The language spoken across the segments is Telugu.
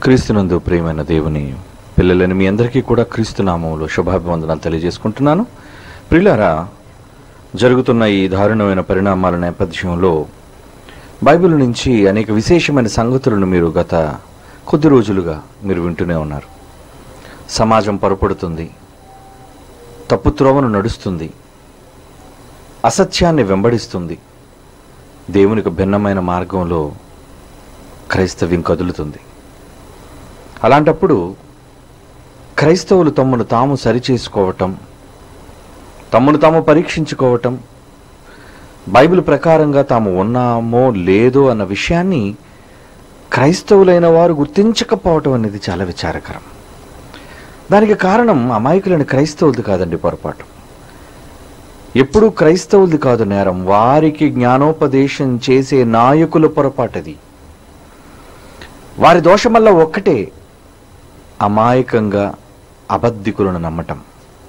క్రీస్తునందు ప్రియమైన దేవుని పిల్లలని మీ అందరికీ కూడా క్రీస్తునామంలో శుభాభివందనాలు తెలియజేసుకుంటున్నాను ప్రియులారా జరుగుతున్న ఈ దారుణమైన పరిణామాల నేపథ్యంలో బైబిల్ నుంచి అనేక విశేషమైన సంగతులను మీరు గత కొద్ది రోజులుగా మీరు వింటూనే ఉన్నారు సమాజం పొరపడుతుంది తప్పు త్రోవను నడుస్తుంది అసత్యాన్ని వెంబడిస్తుంది దేవునికి భిన్నమైన మార్గంలో క్రైస్తవ్యం కదులుతుంది అలాంటప్పుడు క్రైస్తవులు తమను తాము సరిచేసుకోవటం తమను తాము పరీక్షించుకోవటం బైబిల్ ప్రకారంగా తాము ఉన్నామో లేదో అన్న విషయాన్ని క్రైస్తవులైన వారు గుర్తించకపోవటం అనేది చాలా విచారకరం దానికి కారణం అమాయకులైన క్రైస్తవులది కాదండి పొరపాటు ఎప్పుడూ క్రైస్తవులది కాదు నేరం వారికి జ్ఞానోపదేశం చేసే నాయకుల పొరపాటది వారి దోషమల్ల ఒక్కటే అమాయకంగా అబద్ధికులను నమ్మటం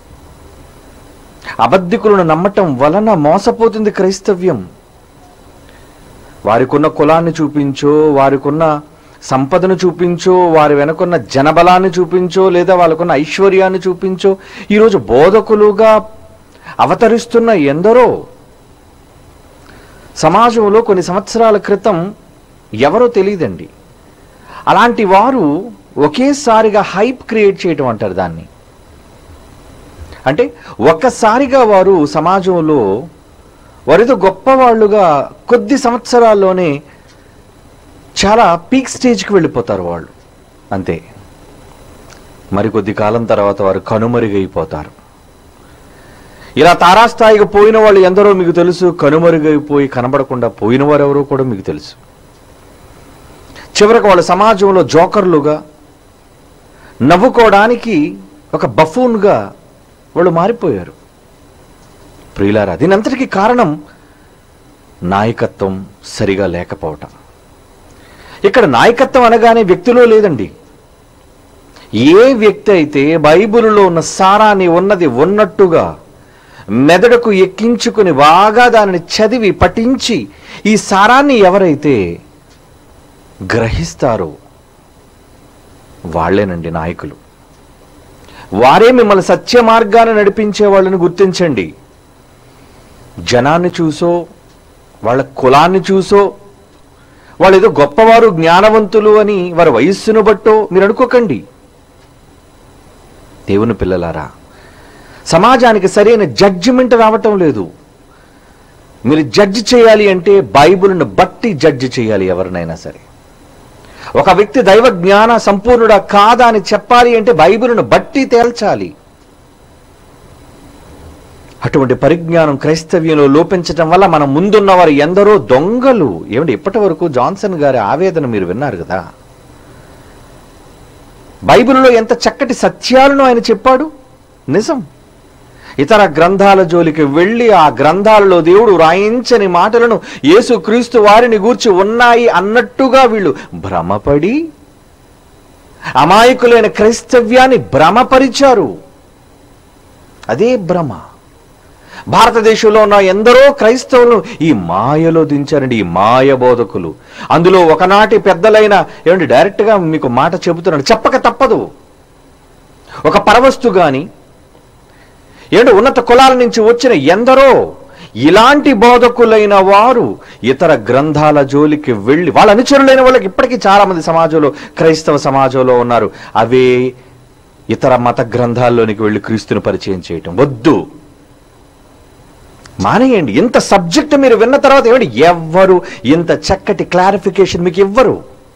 అబద్ధికులను నమ్మటం వలన మోసపోతుంది క్రైస్తవ్యం వారికున్న కులాన్ని చూపించో వారికున్న సంపదను చూపించో వారి వెనకున్న జనబలాన్ని చూపించో లేదా వాళ్ళకున్న ఐశ్వర్యాన్ని చూపించో ఈరోజు బోధకులుగా అవతరిస్తున్న ఎందరో సమాజంలో కొన్ని సంవత్సరాల క్రితం ఎవరో తెలియదండి అలాంటి వారు ఒకేసారిగా హైప్ క్రియేట్ చేయటం అంటారు దాన్ని అంటే ఒక్కసారిగా వారు సమాజంలో వారితో గొప్పవాళ్ళుగా కొద్ది సంవత్సరాల్లోనే చాలా పీక్ స్టేజ్కి వెళ్ళిపోతారు వాళ్ళు అంతే మరికొద్ది కాలం తర్వాత వారు కనుమరుగైపోతారు ఇలా తారాస్థాయికి పోయిన వాళ్ళు ఎందరో మీకు తెలుసు కనుమరుగైపోయి కనబడకుండా పోయిన వారు ఎవరో కూడా మీకు తెలుసు చివరికి వాళ్ళ సమాజంలో జోకర్లుగా నవ్వుకోవడానికి ఒక బఫూన్గా వాళ్ళు మారిపోయారు ప్రియులారా దీనంతటికీ కారణం నాయకత్వం సరిగా లేకపోవటం ఇక్కడ నాయకత్వం అనగానే వ్యక్తిలో లేదండి ఏ వ్యక్తి అయితే బైబిలులో ఉన్న సారాన్ని ఉన్నది ఉన్నట్టుగా మెదడుకు ఎక్కించుకుని బాగా దానిని చదివి పఠించి ఈ సారాన్ని ఎవరైతే గ్రహిస్తారో వాళ్ళేనండి నాయకులు వారే మిమ్మల్ని సత్య మార్గాన్ని నడిపించే వాళ్ళని గుర్తించండి జనాన్ని చూసో వాళ్ళ కులాన్ని చూసో వాళ్ళు ఏదో గొప్పవారు జ్ఞానవంతులు అని వారి వయస్సును బట్టో మీరు అనుకోకండి దేవుని పిల్లలారా సమాజానికి సరైన జడ్జిమెంట్ రావటం లేదు మీరు జడ్జి చేయాలి అంటే బైబిల్ను బట్టి జడ్జి చేయాలి ఎవరినైనా సరే ఒక వ్యక్తి దైవ జ్ఞాన సంపూర్ణుడా కాదా అని చెప్పాలి అంటే బైబిల్ను బట్టి తేల్చాలి అటువంటి పరిజ్ఞానం క్రైస్తవ్యంలో లోపించటం వల్ల మన ముందున్న వారు ఎందరో దొంగలు ఏమంటే ఇప్పటి వరకు జాన్సన్ గారి ఆవేదన మీరు విన్నారు కదా బైబిల్లో ఎంత చక్కటి సత్యాలను ఆయన చెప్పాడు నిజం ఇతర గ్రంథాల జోలికి వెళ్ళి ఆ గ్రంథాలలో దేవుడు రాయించని మాటలను యేసుక్రీస్తు వారిని గూర్చి ఉన్నాయి అన్నట్టుగా వీళ్ళు భ్రమపడి అమాయకులైన క్రైస్తవ్యాన్ని భ్రమపరిచారు అదే భ్రమ భారతదేశంలో ఉన్న ఎందరో క్రైస్తవులను ఈ మాయలో దించారండి ఈ మాయ బోధకులు అందులో ఒకనాటి పెద్దలైన ఏమండి డైరెక్ట్గా మీకు మాట చెబుతున్నాడు చెప్పక తప్పదు ఒక పరవస్తు గాని ఏడు ఉన్నత కులాల నుంచి వచ్చిన ఎందరో ఇలాంటి బోధకులైన వారు ఇతర గ్రంథాల జోలికి వెళ్ళి వాళ్ళ అనుచరులైన వాళ్ళకి ఇప్పటికీ చాలా మంది సమాజంలో క్రైస్తవ సమాజంలో ఉన్నారు అవే ఇతర మత గ్రంథాల్లోనికి వెళ్ళి క్రీస్తుని పరిచయం చేయటం వద్దు మానేయండి ఇంత సబ్జెక్ట్ మీరు విన్న తర్వాత ఏమిటి ఎవ్వరు ఇంత చక్కటి క్లారిఫికేషన్ మీకు ఇవ్వరు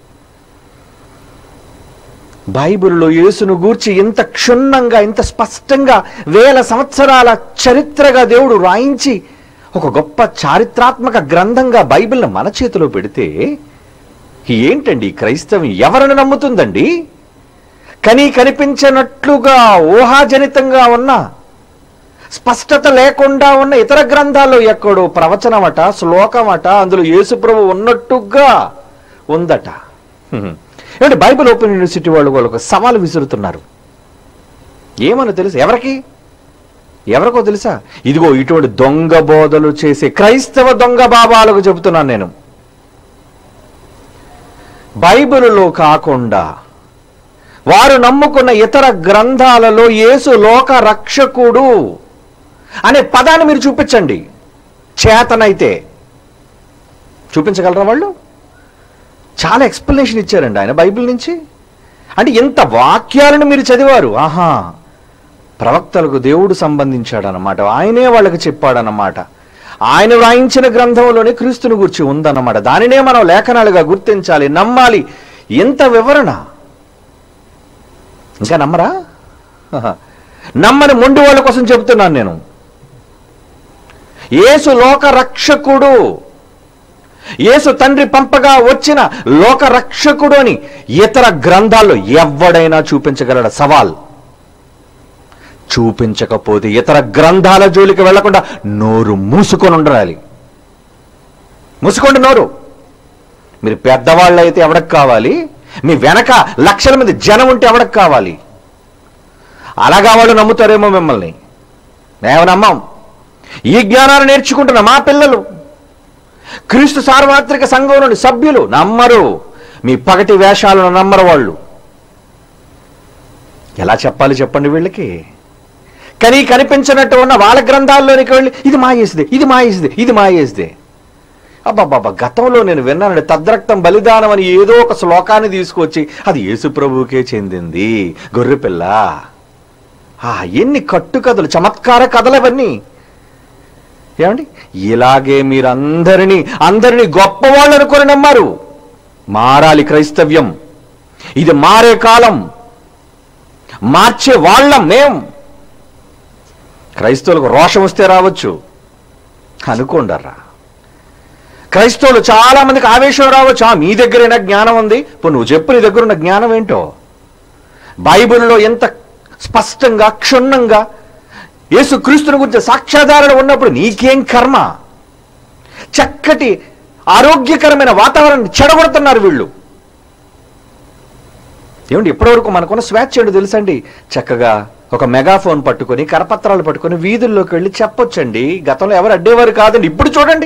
బైబిల్లో యేసును గూర్చి ఇంత క్షుణ్ణంగా ఇంత స్పష్టంగా వేల సంవత్సరాల చరిత్రగా దేవుడు రాయించి ఒక గొప్ప చారిత్రాత్మక గ్రంథంగా బైబిల్ని మన చేతిలో పెడితే ఏంటండి ఈ క్రైస్తవం ఎవరిని నమ్ముతుందండి కనీ కనిపించినట్లుగా ఊహాజనితంగా ఉన్న స్పష్టత లేకుండా ఉన్న ఇతర గ్రంథాల్లో ఎక్కడో ప్రవచనమట శ్లోకమట అందులో యేసుప్రభు ఉన్నట్టుగా ఉందట హ్మ్. ఏమంటే బైబిల్ ఓపెన్ యూనివర్సిటీ వాళ్ళు వాళ్ళకు సవాలు విసురుతున్నారు ఏమని తెలుసు ఎవరికి ఎవరికో తెలుసా ఇదిగో ఇటువంటి దొంగ బోధలు చేసే క్రైస్తవ దొంగ బాబాలకు చెబుతున్నాను నేను బైబిలులో కాకుండా వారు నమ్ముకున్న ఇతర గ్రంథాలలో యేసు లోక రక్షకుడు అనే పదాన్ని మీరు చూపించండి చేతనైతే చూపించగలరా వాళ్ళు చాలా ఎక్స్ప్లెనేషన్ ఇచ్చారండి ఆయన బైబిల్ నుంచి అంటే ఇంత వాక్యాలను మీరు చదివారు ఆహా ప్రవక్తలకు దేవుడు సంబంధించాడనమాట ఆయనే వాళ్ళకి చెప్పాడనమాట ఆయన వ్రాయించిన గ్రంథంలోనే క్రీస్తుని గురించి ఉందన్నమాట దానినే మనం లేఖనాలుగా గుర్తించాలి నమ్మాలి ఎంత వివరణ ఇంకా నమ్మరా హహ. నమ్మని మొండి వాళ్ళ కోసం చెబుతున్నాను నేను యేసు లోక రక్షకుడు యేసు తండ్రి పంపగా వచ్చిన లోక రక్షకుడు అని ఇతర గ్రంథాల్లో ఎవడైనా చూపించగలడు సవాల్ చూపించకపోతే ఇతర గ్రంథాల జోలికి వెళ్లకుండా నోరు మూసుకొని ఉండాలి మూసుకోండి నోరు మీరు పెద్దవాళ్ళు అయితే ఎవడకు కావాలి మీ వెనక లక్షల మంది జనం ఉంటే ఎవడకు కావాలి అలాగా వాళ్ళు నమ్ముతారేమో మిమ్మల్ని మేము నమ్మం ఈ జ్ఞానాన్ని నేర్చుకుంటున్న మా పిల్లలు క్రీస్తు సార్వత్రిక సంఘంలోని సభ్యులు నమ్మరు మీ పగటి వేషాలను నమ్మరు వాళ్ళు ఎలా చెప్పాలి చెప్పండి వీళ్ళకి కానీ కనిపించినట్టు ఉన్న వాళ్ళ గ్రంథాల్లోనికి వెళ్ళి ఇది మాయేసిదే ఇది మాయేసిదే ఇది మాయేసిదే అబ్బాబ్బా గతంలో నేను విన్నానండి తద్రక్తం బలిదానం అని ఏదో ఒక శ్లోకాన్ని తీసుకొచ్చి అది యేసు ప్రభువుకే చెందింది గొర్రెపిల్ల ఆ ఎన్ని కట్టుకథలు చమత్కార కథలు అవన్నీ ఏమండి ఇలాగే మీరందరినీ అందరినీ గొప్పవాళ్ళు అనుకొని నమ్మారు మారాలి క్రైస్తవ్యం ఇది మారే కాలం మార్చే వాళ్ళం మేం క్రైస్తవులకు రోషం వస్తే రావచ్చు అనుకోండర్రా క్రైస్తవులు చాలా మందికి ఆవేశం రావచ్చు ఆ మీ దగ్గరైనా జ్ఞానం ఉంది ఇప్పుడు నువ్వు చెప్పు నీ దగ్గర ఉన్న జ్ఞానం ఏంటో బైబిల్లో ఎంత స్పష్టంగా క్షుణ్ణంగా యేసు క్రీస్తుని గురించి సాక్ష్యాధారణ ఉన్నప్పుడు నీకేం కర్మ చక్కటి ఆరోగ్యకరమైన వాతావరణాన్ని చెడగొడుతున్నారు వీళ్ళు ఏమండి ఇప్పటివరకు మనకున్న స్వేచ్ఛ ఏంటో తెలుసండి చక్కగా ఒక మెగాఫోన్ పట్టుకొని కరపత్రాలు పట్టుకొని వీధుల్లోకి వెళ్ళి చెప్పొచ్చండి గతంలో ఎవరు అడ్డేవారు కాదండి ఇప్పుడు చూడండి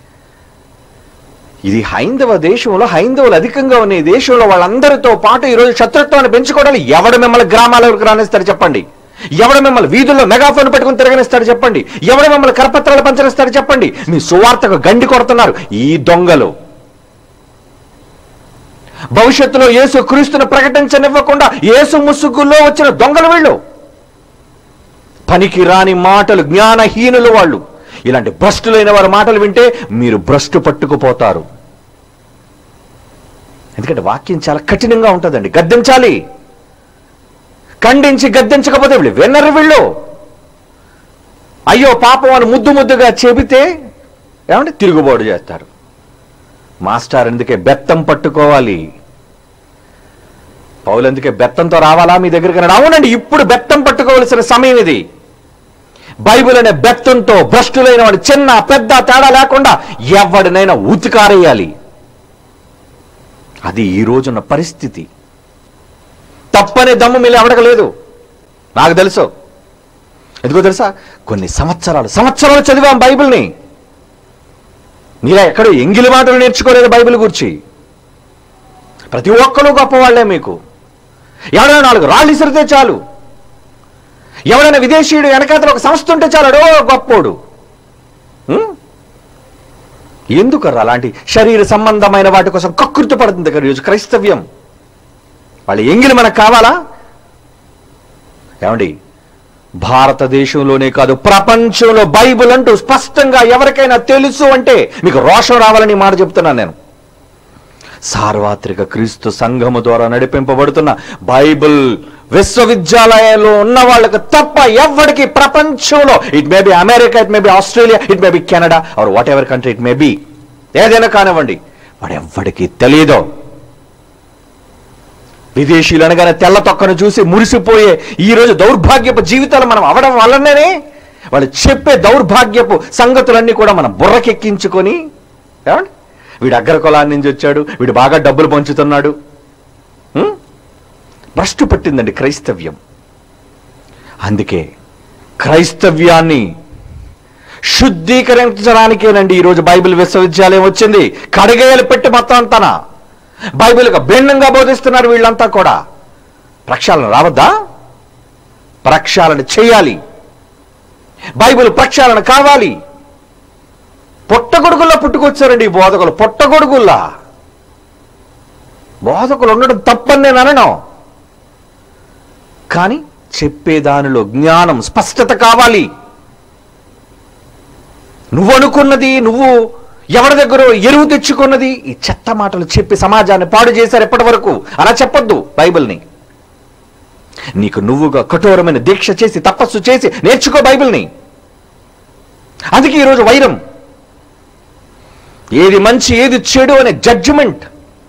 ఇది హైందవ దేశంలో హైందవులు అధికంగా ఉన్న ఈ దేశంలో వాళ్ళందరితో పాటు ఈరోజు శత్రుత్వాన్ని పెంచుకోవడానికి ఎవడు మిమ్మల్ని గ్రామాలకు రానిస్తారు చెప్పండి ఎవడు మిమ్మల్ని వీధుల్లో మెగాఫోన్ పెట్టుకుని తిరగనిస్తాడు చెప్పండి ఎవడు మిమ్మల్ని కరపత్రాలు పంచనిస్తాడు చెప్పండి మీ సువార్తకు గండి కొడుతున్నారు ఈ దొంగలు భవిష్యత్తులో యేసు క్రీస్తును ప్రకటించనివ్వకుండా యేసు ముసుగులో వచ్చిన దొంగలు వీళ్ళు పనికి రాని మాటలు జ్ఞానహీనులు వాళ్ళు ఇలాంటి భ్రష్టులైన వారి మాటలు వింటే మీరు భ్రష్టు పట్టుకుపోతారు ఎందుకంటే వాక్యం చాలా కఠినంగా ఉంటుందండి గద్దించాలి ఖండించి గద్దించకపోతే వీళ్ళు విన్నరు వీళ్ళు అయ్యో పాపం అని ముద్దు ముద్దుగా చెబితే ఏమంటే తిరుగుబాటు చేస్తారు మాస్టర్ ఎందుకే బెత్తం పట్టుకోవాలి పౌలు ఎందుకే బెత్తంతో రావాలా మీ దగ్గరికి అన్నాడు అవునండి ఇప్పుడు బెత్తం పట్టుకోవలసిన సమయం ఇది బైబిల్ అనే బెత్తంతో భ్రష్టులైన వాడు చిన్న పెద్ద తేడా లేకుండా ఎవడినైనా ఉతికారేయాలి అది ఈ రోజున్న పరిస్థితి తప్పనే దమ్ము మీరు ఎవడకలేదు నాకు తెలుసు ఎందుకో తెలుసా కొన్ని సంవత్సరాలు సంవత్సరాలు చదివాం బైబిల్ని మీరే ఎక్కడ ఎంగిలి మాటలు నేర్చుకోలేదు బైబిల్ గురించి ప్రతి ఒక్కరు గొప్పవాళ్లే మీకు ఎవడైనా నాలుగు రాళ్ళు ఇసిరితే చాలు ఎవడైనా విదేశీయుడు వెనకాతల ఒక సంస్థ ఉంటే చాలు అడో గొప్పోడు ఉం? ఎందుకర్రా అలాంటి శరీర సంబంధమైన వాటి కోసం కకృతి పడుతుంది కదా ఈరోజు క్రైస్తవ్యం వాళ్ళ ఎంగిలి మనకు కావాలా ఏమండి భారతదేశంలోనే కాదు ప్రపంచంలో బైబిల్ అంటూ స్పష్టంగా ఎవరికైనా తెలుసు అంటే మీకు రోషం రావాలని మాట చెప్తున్నాను నేను సార్వత్రిక క్రీస్తు సంఘము ద్వారా నడిపింపబడుతున్న బైబిల్ విశ్వవిద్యాలయాల్లో ఉన్న వాళ్ళకి తప్ప ఎవ్వడికి ప్రపంచంలో it may be America it may be Australia it may be Canada or whatever country it may be ఏదైనా కానివ్వండి వాడు ఎవ్వడికి తెలియదు విదేశీయులు అనగానే తెల్ల తొక్కను చూసి మురిసిపోయే ఈ రోజు దౌర్భాగ్యపు జీవితాలు మనం అవడం వల్లనే వాళ్ళు చెప్పే దౌర్భాగ్యపు సంగతులన్నీ కూడా మనం బుర్రకెక్కించుకొని ఏమండి వీడు అగ్ర కులాన్ని నుంచి వచ్చాడు వీడు బాగా డబ్బులు పంచుతున్నాడు ఉం? భ్రష్టు పట్టిందండి క్రైస్తవ్యం అందుకే క్రైస్తవ్యాన్ని శుద్ధీకరించడానికేనండి ఈరోజు బైబిల్ విశ్వవిద్యాలయం వచ్చింది కడగేయలు పెట్టి మొత్తం అంతనా బైబిల్గా భిన్నంగా బోధిస్తున్నారు వీళ్ళంతా కూడా ప్రక్షాళన రావద్దా ప్రక్షాళన చేయాలి బైబిల్ ప్రక్షాళన కావాలి పొట్టగొడుగుల్లో పుట్టుకొచ్చారండి ఈ బోధకులు పొట్టగొడుగుల్లా బోధకులు ఉండడం తప్పని నేను అనను కానీ చెప్పేదానిలో జ్ఞానం స్పష్టత కావాలి నువ్వు అనుకున్నది నువ్వు ఎవరి దగ్గర ఎరువు తెచ్చుకున్నది ఈ చెత్త మాటలు చెప్పి సమాజాన్ని పాడు చేశారు ఎప్పటి వరకు అలా చెప్పొద్దు బైబిల్ని నీకు నువ్వుగా కఠోరమైన దీక్ష చేసి తపస్సు చేసి నేర్చుకో బైబిల్ని అందుకే ఈరోజు వైరం ఏది మంచి ఏది చెడు అనే జడ్జిమెంట్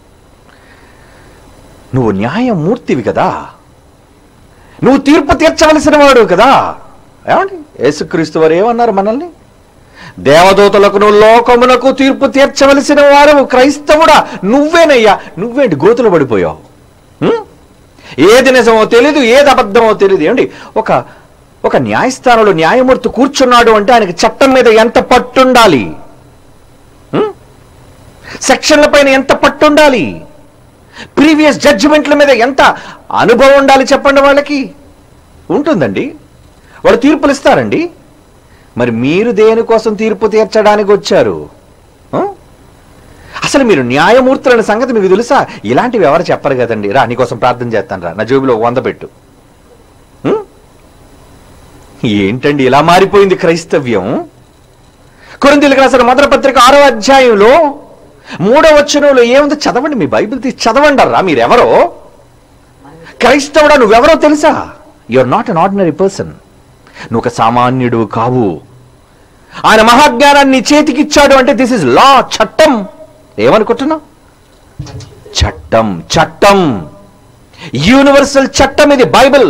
నువ్వు న్యాయమూర్తివి కదా నువ్వు తీర్పు తీర్చవలసిన వాడు కదా ఏమండి యేసుక్రీస్తు వారు ఏమన్నారు మనల్ని దేవదూతలకు లోకమునకు తీర్పు తీర్చవలసిన వారు క్రైస్తవుడా నువ్వేనయ్యా నువ్వేంటి గోతులు పడిపోయావు ఉం? ఏది నిజమో తెలీదు ఏది అబద్ధమో తెలియదు ఏమండి ఒక ఒక న్యాయస్థానంలో న్యాయమూర్తి కూర్చున్నాడు అంటే ఆయనకి చట్టం మీద ఎంత పట్టుండాలి ఉం? సెక్షన్ల పైన ఎంత పట్టుండాలి ప్రీవియస్ జడ్జిమెంట్ల మీద ఎంత అనుభవం ఉండాలి చెప్పండి వాళ్ళకి ఉంటుందండి వాళ్ళు తీర్పులు ఇస్తారండి మరి మీరు దేనికోసం తీర్పు తీర్చడానికి వచ్చారు ఆ? అసలు మీరు న్యాయమూర్తులనే సంగతి మీకు తెలుసా ఇలాంటివి ఎవరు చెప్పరు కదండి రా నీకోసం ప్రార్థన చేస్తాను రా నా జోబిలో ఒక వంద పెట్టు ఉం? ఏంటండి ఇలా మారిపోయింది క్రైస్తవ్యం కొరింతలకు రాసిన మొదటి పత్రిక ఆరో అధ్యాయంలో మూడో వచనంలో ఏముంది చదవండి మీ బైబిల్ తీసి చదవండరా మీరెవరో క్రైస్తవుడా నువ్వెవరో తెలుసా are not an ordinary person నువ్వు ఒక సామాన్యుడు కావు ఆయన మహాజ్ఞానాన్ని నీ చేతికిచ్చాడు అంటే దిస్ ఇస్ లా చట్టం ఏమనుకుంటున్నావు చట్టం చట్టం యూనివర్సల్ చట్టం ఇది బైబిల్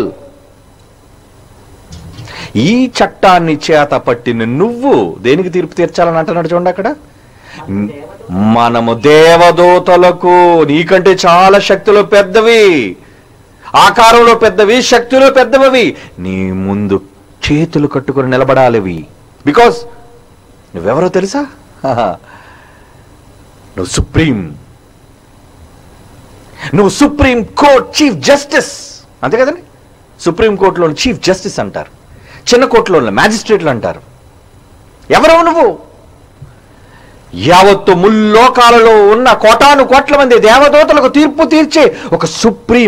ఈ చట్టాన్ని చేత పట్టిన నువ్వు దేనికి తీర్పు తీర్చాలని అంటున్నాడు చూడండి అక్కడ మనము దేవదూతలకు నీకంటే చాలా శక్తులు పెద్దవి ఆకారంలో పెద్దవి శక్తులు పెద్దవి నీ ముందు చేతులు కట్టుకొని నిలబడాలివి బికాస్ నువ్వెవరో తెలుసా హహ. నువ్వు సుప్రీం నువ్వు సుప్రీం కోర్ట్ చీఫ్ జస్టిస్ అంతే కదండి సుప్రీం కోర్టులో చీఫ్ జస్టిస్ అంటారు చిన్న కోర్టులో మ్యాజిస్ట్రేట్లు అంటారు ఎవరవు నువ్వు యావత్తు ముల్లోకాలలో ఉన్న కోటాను కోట్ల మంది దేవదూతలకు తీర్పు తీర్చే ఒక సుప్రీం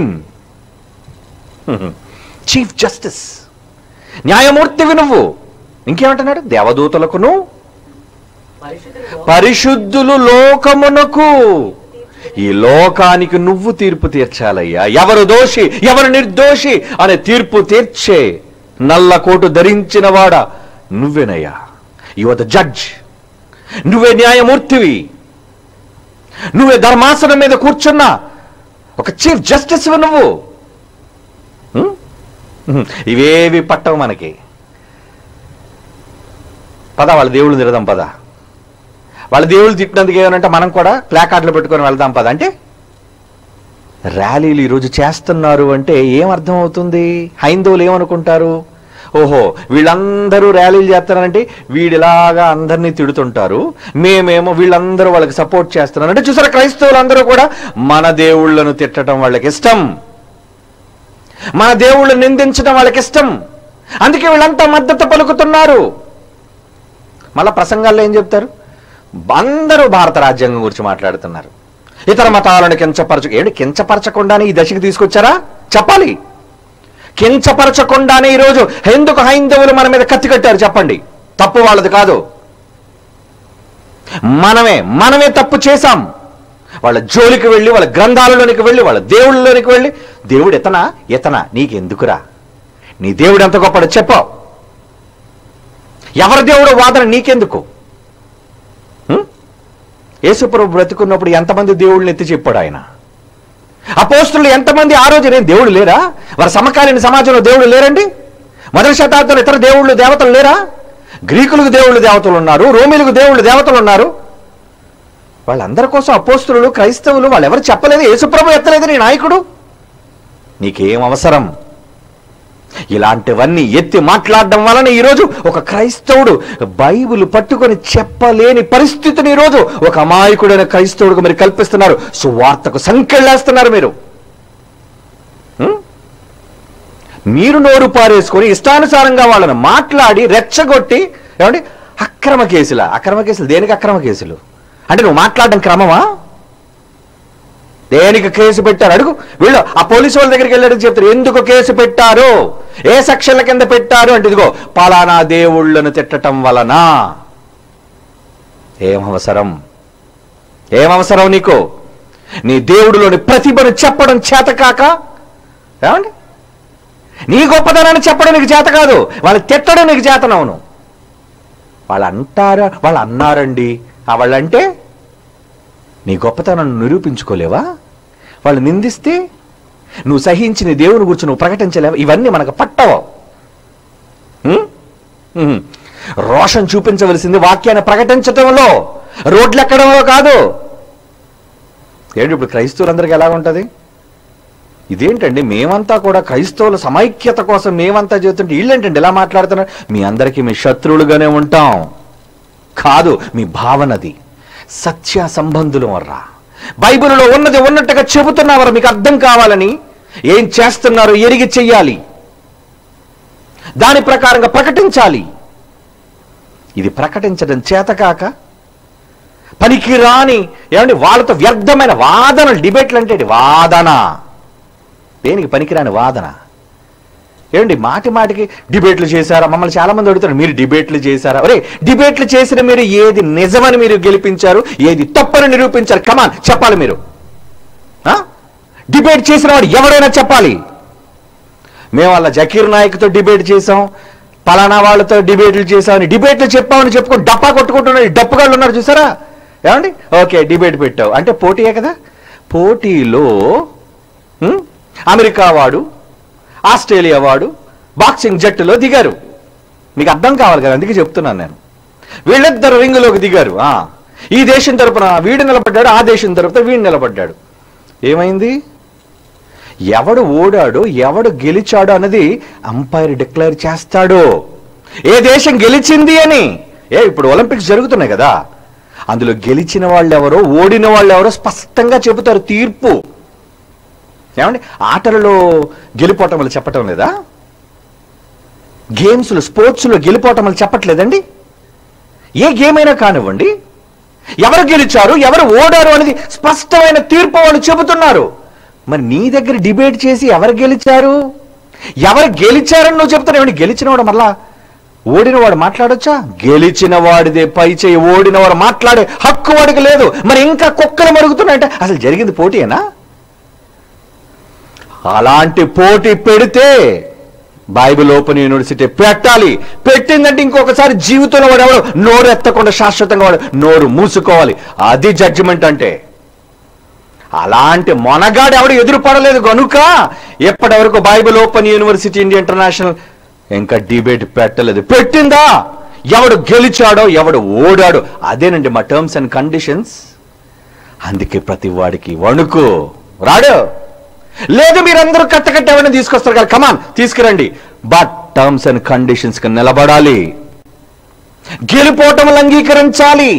చీఫ్ జస్టిస్ న్యాయమూర్తివి నువ్వు ఇంకేమంటున్నాడు దేవదూతలకును పరిశుద్ధులు పరిశుద్ధులు లోకమునకు ఈ లోకానికి నువ్వు తీర్పు తీర్చాలయ్యా ఎవరు దోషి ఎవరు నిర్దోషి అనే తీర్పు తీర్చే నల్ల కోటు ధరించిన వాడ నువ్వేనయ్యా యువత జడ్జ్ నువ్వే న్యాయమూర్తివి నువ్వే ధర్మాసనం మీద కూర్చున్నా ఒక చీఫ్ జస్టిస్ నువ్వు ఉం? ఉం. ఇవేవి పట్టవు మనకి పద వాళ్ళ దేవుళ్ళు తిరదాం పద వాళ్ళ దేవుళ్ళు తిట్టినందుకు ఏమనంటే మనం కూడా ప్లాకార్డులు పెట్టుకొని వెళ్దాం పద అంటే ర్యాలీలు ఈరోజు చేస్తున్నారు అంటే ఏం అర్థం అవుతుంది హైందవులు ఏమనుకుంటారు ఓహో వీళ్ళందరూ ర్యాలీలు చేస్తున్నారంటే వీడిలాగా అందరినీ తిడుతుంటారు మేమేమో వీళ్ళందరూ వాళ్ళకి సపోర్ట్ చేస్తున్నారు అంటే చూసారా క్రైస్తవులు అందరూ కూడా మన దేవుళ్ళను తిట్టడం వాళ్ళకి ఇష్టం మన దేవుళ్ళని నిందించడం వాళ్ళకి ఇష్టం అందుకే వీళ్ళంతా మద్దతు పలుకుతున్నారు మళ్ళా ప్రసంగాల్లో ఏం చెప్తారు అందరూ భారత రాజ్యాంగం గురించి మాట్లాడుతున్నారు ఇతర మతాలను కించపరచ ఏంటి కించపరచకుండానే ఈ దశకి తీసుకొచ్చారా చెప్పాలి కించపరచకుండానే ఈరోజు ఎందుకు హైందవులు మన మీద కత్తి కట్టారు చెప్పండి తప్పు వాళ్ళది కాదు మనమే మనమే తప్పు చేశాం వాళ్ళ జోలికి వెళ్ళి వాళ్ళ గ్రంథాలలోనికి వెళ్ళి వాళ్ళ దేవుళ్ళలోనికి వెళ్ళి దేవుడు ఎతనా ఎతనా నీకెందుకురా నీ దేవుడు ఎంత గొప్పడో చెప్పావు ఎవరి దేవుడు వాదన నీకెందుకు హ్మ్? యేసుప్రభు బ్రతుకున్నప్పుడు ఎంతమంది దేవుళ్ళని ఎత్తి చెప్పాడు ఆయన అపోస్తులు ఎంతమంది ఆ రోజు నేను దేవుడు లేరా వారి సమకాలీన సమాజంలో దేవుడు లేరండి మొదటి శతాబ్దంలో ఇతర దేవుళ్ళు దేవతలు లేరా గ్రీకులకు దేవుళ్ళు దేవతలు ఉన్నారు రోమిలకు దేవుళ్ళు దేవతలు ఉన్నారు వాళ్ళందరి కోసం అపోస్తులు క్రైస్తవులు వాళ్ళు ఎవరు చెప్పలేదు యేసుప్రభు ఎత్తలేదు నీ నాయకుడు నీకేం అవసరం ఇలాంటివన్నీ ఎత్తి మాట్లాడడం వలన ఈరోజు ఒక క్రైస్తవుడు బైబిల్ పట్టుకొని చెప్పలేని పరిస్థితిని ఈరోజు ఒక అమాయకుడైన క్రైస్తవుడికి మీరు కల్పిస్తున్నారు సువార్తకు సంకెళ్ళేస్తున్నారు మీరు హ్మ్? మీరు నోరు పారేసుకొని ఇష్టానుసారంగా వాళ్ళని మాట్లాడి రెచ్చగొట్టి ఏమండి అక్రమ కేసులా అక్రమ కేసులు దేనికి అక్రమ కేసులు అంటే నువ్వు మాట్లాడడం క్రమమా దేనికి కేసు పెట్టారు అడుగు వీళ్ళు ఆ పోలీసు వాళ్ళ దగ్గరికి వెళ్ళడానికి చెప్తారు ఎందుకు కేసు పెట్టారు ఏ సెక్షన్ల కింద పెట్టారు అంటే ఇదిగో పలానా దేవుళ్ళను తిట్టటం వలన ఏం అవసరం ఏం అవసరం నీకు నీ దేవుడిలోని ప్రతిభను చెప్పడం చేత కాక ఏమండి నీ గొప్పతనాన్ని చెప్పడం నీకు చేత కాదు వాళ్ళు తిట్టడం నీకు చేతనవును వాళ్ళు అంటారా వాళ్ళు అన్నారండి ఆ వాళ్ళంటే నీ గొప్పతనాన్ని నిరూపించుకోలేవా వాళ్ళు నిందిస్తే నువ్వు సహించి నీ దేవుని గురించి నువ్వు ప్రకటించలేవా ఇవన్నీ మనకు పట్టవు ఉం? ఉం. రోషం చూపించవలసింది వాక్యాన్ని ప్రకటించటంలో రోడ్లు ఎక్కడంలో కాదు ఏంటి ఇప్పుడు క్రైస్తవులందరికీ ఎలా ఉంటుంది ఇదేంటండి మేమంతా కూడా క్రైస్తవుల సమైక్యత కోసం మేమంతా చేస్తుంటే వీళ్ళేంటండి ఎలా మాట్లాడుతున్నారు మీ అందరికీ మీ శత్రువులుగానే ఉంటాం కాదు మీ భావనది సత్య సంబంధులు వర్రా బైబిల్లో ఉన్నది ఉన్నట్టుగా చెబుతున్నావరా మీకు అర్థం కావాలని ఏం చేస్తున్నారో ఎరిగి చెయ్యాలి దాని ప్రకారంగా ప్రకటించాలి ఇది ప్రకటించడం చేతకాక పనికి రాని ఏమండి వాళ్ళతో వ్యర్థమైన వాదన డిబేట్లు అంటే ఏంటి? వాదన దేనికి పనికిరాని వాదన ఏమండి మాటి మాటికి డిబేట్లు చేశారా మమ్మల్ని చాలా మంది అడుగుతారు మీరు డిబేట్లు చేశారా ఒరే డిబేట్లు చేసిన మీరు ఏది నిజమని మీరు గెలిపించారు ఏది తప్పని నిరూపించారు కమాన్ చెప్పాలి మీరు ఆ? డిబేట్ చేసిన వాడు ఎవరైనా చెప్పాలి మేము వాళ్ళ జకీర్ నాయక్తో డిబేట్ చేసాం పలానా వాళ్ళతో డిబేట్లు చేసామని డిబేట్లు చెప్పామని చెప్పుకొని డప్పా కొట్టుకుంటున్నారు ఈ డప్పుగాళ్ళు ఉన్నారు చూసారా ఏమండి ఓకే డిబేట్ పెట్టావు అంటే పోటీయే కదా పోటీలో ఉం? అమెరికా వాడు ఆస్ట్రేలియా వాడు బాక్సింగ్ జట్టులో దిగారు మీకు అర్థం కావాలి కదా అందుకే చెప్తున్నాను నేను వీళ్ళిద్దరు రింగులోకి దిగారు ఆ ఈ దేశం తరపున వీడు నిలబడ్డాడు ఆ దేశం తరపున వీడు నిలబడ్డాడు ఏమైంది ఎవడు ఓడాడో ఎవడు గెలిచాడో అన్నది అంపైర్ డిక్లేర్ చేస్తాడు ఏ దేశం గెలిచింది అని ఏ ఇప్పుడు ఒలింపిక్స్ జరుగుతున్నాయి కదా అందులో గెలిచిన వాళ్ళు ఎవరో ఓడిన వాళ్ళు ఎవరో స్పష్టంగా చెబుతారు తీర్పు ఏమండి ఆటలలో గెలిపోవటం చెప్పటం లేదా గేమ్స్లో స్పోర్ట్స్లో గెలిపోవటం చెప్పట్లేదండి ఏ గేమ్ అయినా కానివ్వండి ఎవరు గెలిచారు ఎవరు ఓడారు అనేది స్పష్టమైన తీర్పు వాళ్ళు చెబుతున్నారు మరి నీ దగ్గర డిబేట్ చేసి ఎవరు గెలిచారు ఎవరు గెలిచారని నువ్వు చెప్తున్నావు ఏమండి గెలిచిన వాడు మళ్ళా ఓడిన వాడు మాట్లాడొచ్చా గెలిచిన వాడిదే పై చేయి ఓడిన వాడు మాట్లాడే హక్కు వాడికి లేదు మరి ఇంకా కుక్కలు మరుగుతున్నాయంటే అసలు జరిగింది పోటీయేనా అలాంటి పోటీ పెడితే బైబిల్ ఓపెన్ యూనివర్సిటీ పెట్టాలి పెట్టిందంటే ఇంకొకసారి జీవితంలో వాడు ఎవడు నోరు ఎత్తకుండా శాశ్వతంగా వాడు నోరు మూసుకోవాలి అది జడ్జిమెంట్ అంటే అలాంటి మొనగాడు ఎవడు ఎదురు పడలేదు కనుక ఎప్పటి వరకు Bible open university India international ఇంకా డిబేట్ పెట్టలేదు పెట్టిందా ఎవడు గెలిచాడో ఎవడు ఓడాడో అదేనండి మా టర్మ్స్ అండ్ కండిషన్స్ అందుకే ప్రతి వాడికి వణుకు రాడు లేదు మీరందరూ కట్టకట్ట ఎవరైనా తీసుకొస్తారు కదా కమాన్ తీసుకురండి బట్ టర్మ్స్ అండ్ కండిషన్స్ కి నిలబడాలి గెలిపోవటం అంగీకరించాలి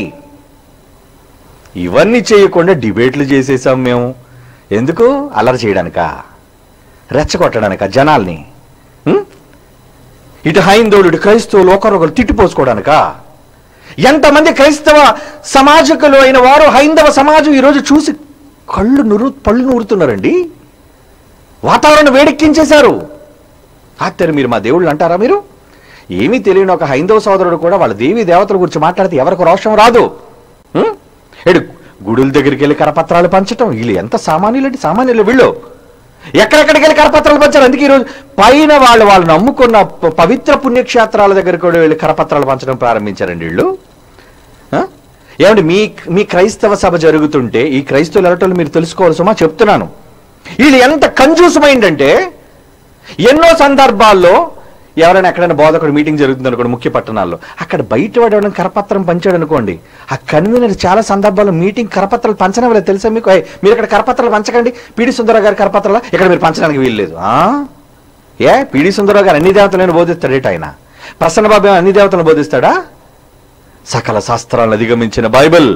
ఇవన్నీ చేయకుండా డిబేట్లు చేసేసాం మేము ఎందుకు అల్లరి చేయడానికా రెచ్చగొట్టడానికా జనాల్ని ఉం? ఇటు హైందవులు ఇటు క్రైస్తవులు ఒకరొకరు తిట్టిపోసుకోవడానికా ఎంతమంది క్రైస్తవ సమాజకులు అయిన వారు హైందవ సమాజం ఈరోజు చూసి కళ్ళు నురు పళ్ళు నూరుతున్నారండి వాతావరణం వేడెక్కించేశారు ఆశ్చర్యం మీరు మా దేవుళ్ళు అంటారా మీరు ఏమీ తెలియని ఒక హైందవ సోదరుడు కూడా వాళ్ళ దేవి దేవతల గురించి మాట్లాడితే ఎవరికి రోషం రాదు ఉం? ఏడు గుడుల దగ్గరికి వెళ్ళి కరపత్రాలు పంచటం వీళ్ళు ఎంత సామాన్యులండి సామాన్యులు వీళ్ళు ఎక్కడెక్కడికి వెళ్ళి కరపత్రాలు పంచారు అందుకే ఈరోజు పైన వాళ్ళు వాళ్ళు నమ్ముకున్న ప- పవిత్ర పుణ్యక్షేత్రాల దగ్గర కూడా వెళ్ళి కరపత్రాలు పంచడం ప్రారంభించారండి వీళ్ళు ఆ? ఏమండి మీ మీ క్రైస్తవ సభ జరుగుతుంటే ఈ క్రైస్తవులు ఎలటోళ్ళు మీరు తెలుసుకోవాలి సుమా చెప్తున్నాను వీళ్ళు ఎంత కంజూస్ మైండ్ అంటే ఎన్నో సందర్భాల్లో ఎవరైనా ఎక్కడైనా బోధకుడు మీటింగ్ జరుగుతుంది అనుకోండి ముఖ్య పట్టణాల్లో అక్కడ బయట వాడు ఎవరైనా కరపత్రం పంచాడు అనుకోండి ఆ కన్వీనర్ చాలా సందర్భాల్లో మీటింగ్ కరపత్రాలు పంచనవలేదు తెలుసా మీకు "ఏయ్, మీరు ఇక్కడ కరపత్రాలు పంచకండి పిడి సుందర గారి కరపత్రాలు ఇక్కడ మీరు పంచడానికి వీల్లేదు ఆ? ఏ పిడి సుందరరావు గారు అన్ని దేవతలను బోధిస్తాడేట ఆయన ప్రసన్న బాబు ఏమో అన్ని దేవతలను బోధిస్తాడా సకల శాస్త్రాలను అధిగమించిన బైబిల్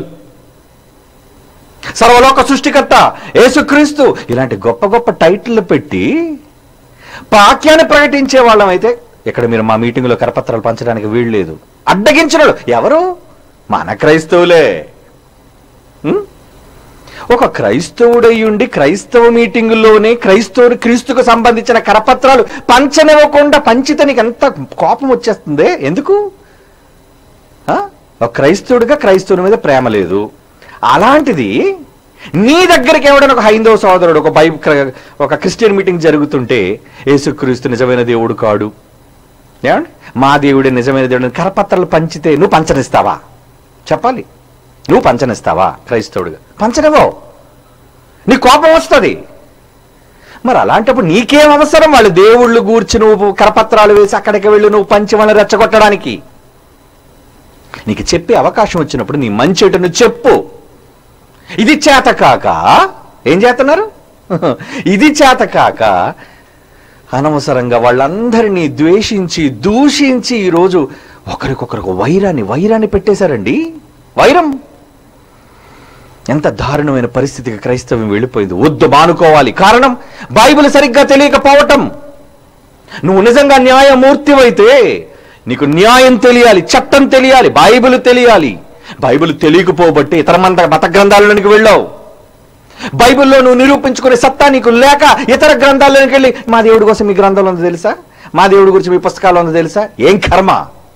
సర్వలోక సృష్టికర్త యేసుక్రీస్తు ఇలాంటి గొప్ప గొప్ప టైటిల్ పెట్టి వాక్యాన్ని ప్రకటించే వాళ్ళం అయితే ఇక్కడ మీరు మా మీటింగ్లో కరపత్రాలు పంచడానికి వీలు లేదు అడ్డగించిన ఎవరు మన క్రైస్తవులే ఉం? ఒక క్రైస్తవుడై ఉండి క్రైస్తవ మీటింగుల్లోనే క్రైస్తవుడు క్రీస్తుకు సంబంధించిన కరపత్రాలు పంచనివ్వకుండా పంచితే నీకు ఎంత కోపం వచ్చేస్తుంది ఎందుకు ఆ? ఒక క్రైస్తవుడిగా క్రైస్తవుని మీద ప్రేమ లేదు అలాంటిది నీ దగ్గరికి ఎవడైనా ఒక హైందవ సోదరుడు ఒక బై ఒక క్రిస్టియన్ మీటింగ్ జరుగుతుంటే యేసుక్రీస్తు నిజమైన దేవుడు కాడు ఏమండి మా దేవుడే నిజమైన దేవుడు అని కరపత్రాలు పంచితే నువ్వు పంచనిస్తావా చెప్పాలి నువ్వు పంచనిస్తావా క్రైస్తవుడిగా పంచనివ్వవు నీ కోపం వస్తుంది మరి అలాంటప్పుడు నీకేం అవసరం వాళ్ళు దేవుళ్ళు గూర్చి నువ్వు కరపత్రాలు వేసి అక్కడికి వెళ్ళి నువ్వు పంచి వాళ్ళని రెచ్చగొట్టడానికి నీకు చెప్పే అవకాశం వచ్చినప్పుడు నీ మంచిట నువ్వు చెప్పు ఇది చేత కాక ఏం చేస్తున్నారు ఇది చేత కాక అనవసరంగా వాళ్ళందరినీ ద్వేషించి దూషించి ఈరోజు ఒకరికొకరికి వైరాన్ని వైరాన్ని పెట్టేశారండి వైరం ఎంత దారుణమైన పరిస్థితికి క్రైస్తవం వెళ్ళిపోయింది వద్దు మానుకోవాలి కారణం బైబిల్ సరిగ్గా తెలియకపోవటం నువ్వు నిజంగా న్యాయమూర్తివైతే నీకు న్యాయం తెలియాలి చట్టం తెలియాలి బైబిల్ తెలియాలి బైబిల్ తెలియకపోబట్టి ఇతర మంద మత గ్రంథాలలోనికి వెళ్ళావు బైబిల్లో నువ్వు నిరూపించుకునే సత్తా నీకు లేక ఇతర గ్రంథాల్లోనికి వెళ్ళి మా దేవుడి కోసం మీ గ్రంథంలో ఉందో తెలుసా మా దేవుడి గురించి మీ పుస్తకాలు ఉందో తెలుసా ఏం కర్మ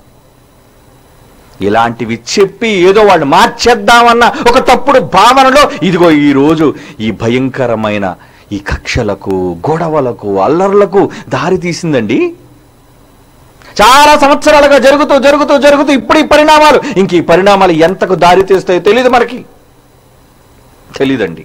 ఇలాంటివి చెప్పి ఏదో వాళ్ళు మార్చేద్దామన్న ఒక తప్పుడు భావనలో ఇదిగో ఈ రోజు ఈ భయంకరమైన ఈ కక్షలకు గొడవలకు అల్లర్లకు దారి తీసిందండి చాలా సంవత్సరాలుగా జరుగుతూ జరుగుతూ జరుగుతూ ఇప్పుడు ఈ పరిణామాలు ఇంక ఈ పరిణామాలు ఎంతకు దారి తీస్తాయో తెలియదు మనకి తెలీదండి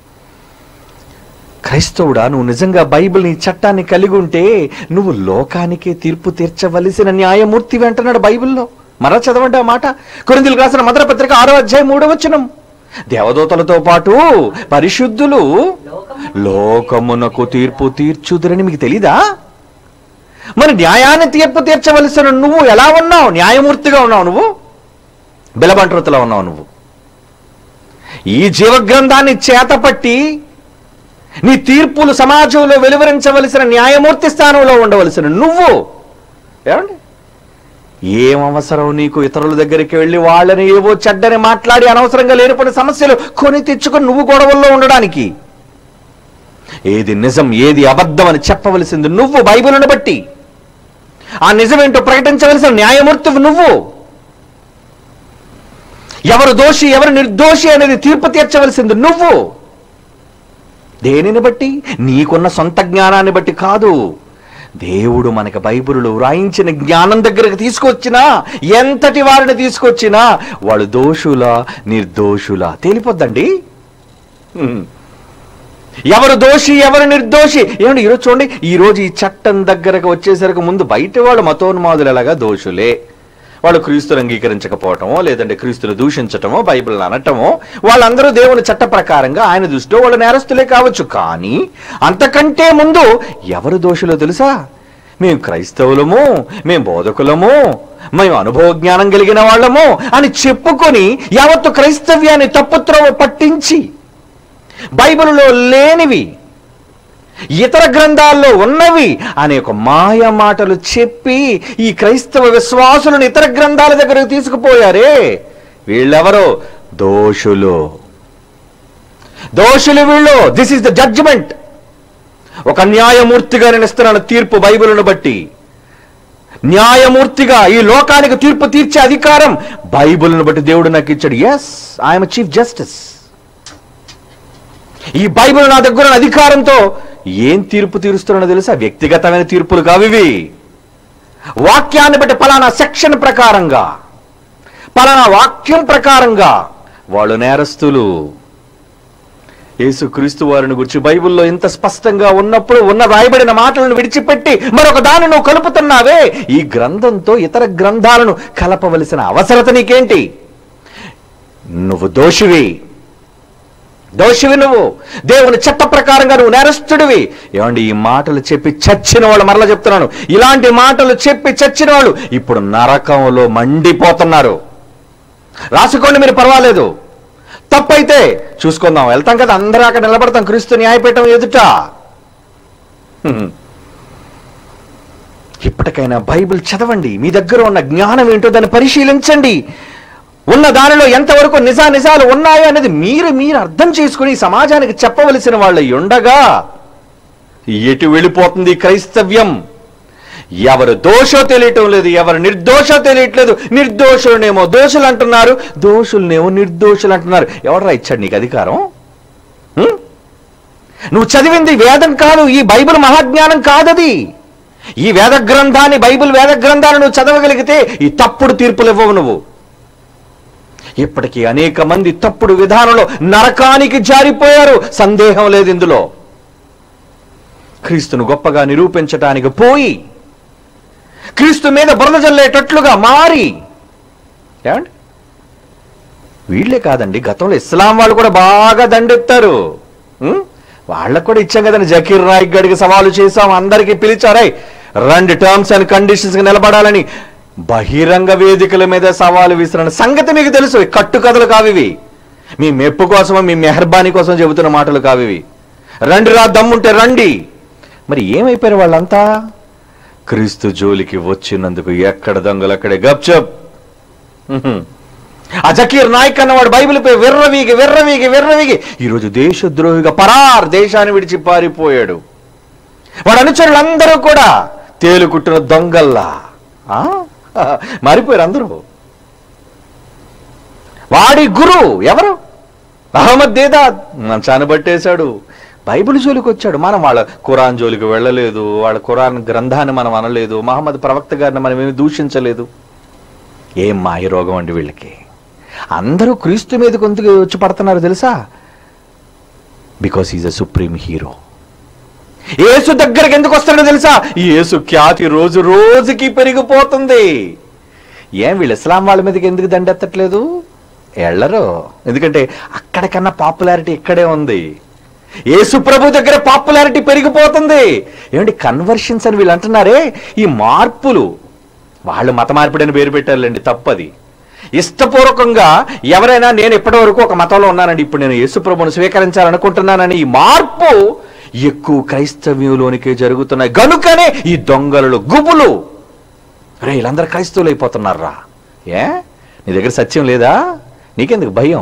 క్రైస్తవుడా నువ్వు నిజంగా బైబిల్ నీ చట్టాన్ని కలిగి ఉంటే నువ్వు లోకానికే తీర్పు తీర్చవలసిన న్యాయమూర్తి అంటున్నాడు బైబిల్లో మరలా చదవండి ఆ మాట కొరిందులకు రాసిన మొదటి పత్రిక ఆరో అధ్యాయం మూడో వచనం దేవదూతలతో పాటు పరిశుద్ధులు లోకమునకు తీర్పు తీర్చుదురని మీకు తెలీదా మరి న్యాయాన్ని తీర్పు తీర్చవలసిన నువ్వు ఎలా ఉన్నావు న్యాయమూర్తిగా ఉన్నావు నువ్వు బిలబంట్రుతలో ఉన్నావు నువ్వు ఈ జీవగ్రంథాన్ని చేతపట్టి నీ తీర్పులు సమాజంలో వెలువరించవలసిన న్యాయమూర్తి స్థానంలో ఉండవలసిన నువ్వు ఏమండి ఏం అవసరం నీకు ఇతరుల దగ్గరికి వెళ్ళి వాళ్ళని ఏవో చెడ్డని మాట్లాడి అనవసరంగా లేనిపోయిన సమస్యలు కొని తెచ్చుకొని నువ్వు గొడవల్లో ఉండడానికి ఏది నిజం ఏది అబద్ధం అని చెప్పవలసింది నువ్వు బైబిల్ను బట్టి ఆ నిజమేంటో ప్రకటించవలసిన న్యాయమూర్తి నువ్వు ఎవరు దోషి ఎవరు నిర్దోషి అనేది తీర్పు తీర్చవలసింది నువ్వు దేనిని బట్టి నీకున్న సొంత జ్ఞానాన్ని బట్టి కాదు దేవుడు మనకి బైబిల్లో వ్రాయించిన జ్ఞానం దగ్గరకు తీసుకొచ్చినా ఎంతటి వారిని తీసుకొచ్చినా వాళ్ళు దోషులా నిర్దోషులా తేలిపోద్దండి హ్మ్. ఎవరు దోషి ఎవరు నిర్దోషి ఏమండి ఈరోజు చూడండి ఈ రోజు ఈ చట్టం దగ్గరకు వచ్చేసరికి ముందు బయట వాళ్ళు మతోన్మాదులు ఎలాగా దోషులే వాళ్ళు క్రీస్తులు అంగీకరించకపోవటమో లేదంటే క్రీస్తులు దూషించటమో బైబిల్ అనటమో వాళ్ళందరూ దేవుని చట్ట ప్రకారంగా ఆయన దృష్టిలో వాళ్ళు నేరస్తులే కావచ్చు కానీ అంతకంటే ముందు ఎవరు దోషులో తెలుసా మేము క్రైస్తవులము మేము బోధకులము మేము అనుభవ జ్ఞానం కలిగిన వాళ్ళము అని చెప్పుకొని యావత్తు క్రైస్తవ్యాన్ని తప్పుత్రవ పట్టించి బైబిల్లో లేనివి ఇతర గ్రంథాల్లో ఉన్నవి అనే ఒక మాయ మాటలు చెప్పి ఈ క్రైస్తవ విశ్వాసులను ఇతర గ్రంథాల దగ్గరకు తీసుకుపోయారే వీళ్ళెవరో దోషులు దోషులు వీళ్ళు దిస్ ఇస్ ద జడ్జిమెంట్ ఒక న్యాయమూర్తిగా నేను ఇస్తున్నాను తీర్పు బైబిల్ను బట్టి న్యాయమూర్తిగా ఈ లోకానికి తీర్పు తీర్చే అధికారం బైబిల్ను బట్టి దేవుడు నాకు ఇచ్చాడు ఎస్ ఐఎమ్ చీఫ్ జస్టిస్ ఈ బైబిల్ నా దగ్గర ఉన్న అధికారంతో ఏం తీర్పు తీరుస్తున్నానో తెలుసా వ్యక్తిగతమైన తీర్పులు కావివి వాక్యాన్ని బట్టి పలానా సెక్షన్ ప్రకారంగా పలానా వాక్యం ప్రకారంగా వాళ్ళు నేరస్తులు యేసుక్రీస్తు వారిని గురించి బైబిల్లో ఇంత స్పష్టంగా ఉన్నప్పుడు ఉన్న రాయబడిన మాటలను విడిచిపెట్టి మరొక దాన్ని నువ్వు కలుపుతున్నావే ఈ గ్రంథంతో ఇతర గ్రంథాలను కలపవలసిన అవసరత నీకేంటి నువ్వు దోషివి దోషివి నువ్వు దేవుని చట్ట ప్రకారంగా నువ్వు నేరస్తుడివి ఏమండి ఈ మాటలు చెప్పి చచ్చిన వాళ్ళు మరలా చెప్తున్నాను ఇలాంటి మాటలు చెప్పి చచ్చిన వాళ్ళు ఇప్పుడు నరకంలో మండిపోతున్నారు రాసుకోండి మీరు పర్వాలేదు తప్పైతే చూసుకుందాం వెళ్తాం కదా అందరూ అక్కడ నిలబడతాం క్రీస్తు న్యాయపీఠం ఎదుట హ్మ్. ఇప్పటికైనా బైబిల్ చదవండి మీ దగ్గర ఉన్న జ్ఞానం ఏంటో దాన్ని పరిశీలించండి ఉన్న దానిలో ఎంతవరకు నిజా నిజాలు ఉన్నాయో అనేది మీరు మీరు అర్థం చేసుకుని ఈ సమాజానికి చెప్పవలసిన వాళ్ళు ఉండగా ఎటు వెళ్ళిపోతుంది ఈ క్రైస్తవ్యం ఎవరు దోషో తెలియటం లేదు ఎవరు నిర్దోషో తెలియట్లేదు నిర్దోషులనేమో దోషులు అంటున్నారు దోషులనేమో నిర్దోషులు అంటున్నారు ఎవడరా ఇచ్చాడు నీకు అధికారం హ్మ్? నువ్వు చదివింది వేదం కాదు ఈ బైబిల్ మహాజ్ఞానం కాదది ఈ వేద గ్రంథాన్ని బైబిల్ వేద గ్రంథాన్ని నువ్వు చదవగలిగితే ఈ తప్పుడు తీర్పులు ఇవ్వవు నువ్వు ఇప్పటికీ అనేక మంది తప్పుడు విధానంలో నరకానికి జారిపోయారు సందేహం లేదు ఇందులో క్రీస్తును గొప్పగా నిరూపించటానికి పోయి క్రీస్తు మీద బురద జల్లేటట్లుగా మారి ఏమండి వీళ్ళే కాదండి గతంలో ఇస్లాం వాళ్ళు కూడా బాగా దండెత్తారు ఉం? వాళ్ళకు కూడా ఇచ్చాం కదండి జకీర్ నాయక్ గడికి సవాలు చేశాం అందరికీ పిలిచారై రెండు టర్మ్స్ అండ్ కండిషన్స్ నిలబడాలని బహిరంగ వేదికల మీద సవాలు విసిరిన సంగతి మీకు తెలుసు ఈ కట్టు కథలు కావివి మీ మెప్పు కోసమో మీ మెహర్బానీ కోసం చెబుతున్న మాటలు కావివి రండి రా దమ్ముంటే రండి మరి ఏమైపోయారు వాళ్ళంతా క్రీస్తు జోలికి వచ్చినందుకు ఎక్కడ దొంగలు అక్కడే గప్చప్ ఉహుం. ఆ జకీర్ నాయక్ అన్నవాడు బైబిల్పై విర్రవీగి విర్రవీగి విర్రవీగి ఈరోజు దేశద్రోహిగా పరార్ దేశాన్ని విడిచి పారిపోయాడు వాడు అనుచరులందరూ కూడా తేలుకుట్టిన దొంగల్లా ఆ? మారిపోయారు అందరూ వాడి గురు ఎవరు అహ్మద్ దేదాద్ మంచాన్ని పట్టేశాడు బైబిల్ జోలికి వచ్చాడు మనం వాళ్ళ ఖురాన్ జోలికి వెళ్ళలేదు వాళ్ళ ఖురాన్ గ్రంథాన్ని మనం అనలేదు మహమ్మద్ ప్రవక్త గారిని మనం ఏమి దూషించలేదు ఏం మాయ రోగం అండి వీళ్ళకి అందరూ క్రీస్తు మీద కొంత వచ్చి పడుతున్నారు తెలుసా because is a supreme hero Yesu దగ్గరికి ఎందుకు వస్తాడో తెలుసా యేసు ఖ్యాతి రోజు రోజుకి పెరిగిపోతుంది ఏం వీళ్ళు ఇస్లాం వాళ్ళ మీదకి ఎందుకు దండెత్తట్లేదు ఎళ్ళరు ఎందుకంటే అక్కడికన్నా పాపులారిటీ ఇక్కడే ఉంది యేసు ప్రభు దగ్గర పాపులారిటీ పెరిగిపోతుంది ఏమండి కన్వర్షన్స్ అని వీళ్ళు అంటున్నారే ఈ మార్పులు వాళ్ళు మత మార్పిడని పేరు పెట్టారులేండి తప్పది ఇష్టపూర్వకంగా ఎవరైనా నేను ఇప్పటి వరకు ఒక మతంలో ఉన్నానండి ఇప్పుడు నేను యేసు ప్రభువును స్వీకరించాలనుకుంటున్నానని ఈ మార్పు ఎక్కువ క్రైస్తవ్యంలోనికే జరుగుతున్నాయి గనుకనే ఈ దొంగలు గుబులు రే వీళ్ళందరూ క్రైస్తవులు అయిపోతున్నారా ఏ నీ దగ్గర సత్యం లేదా నీకెందుకు భయం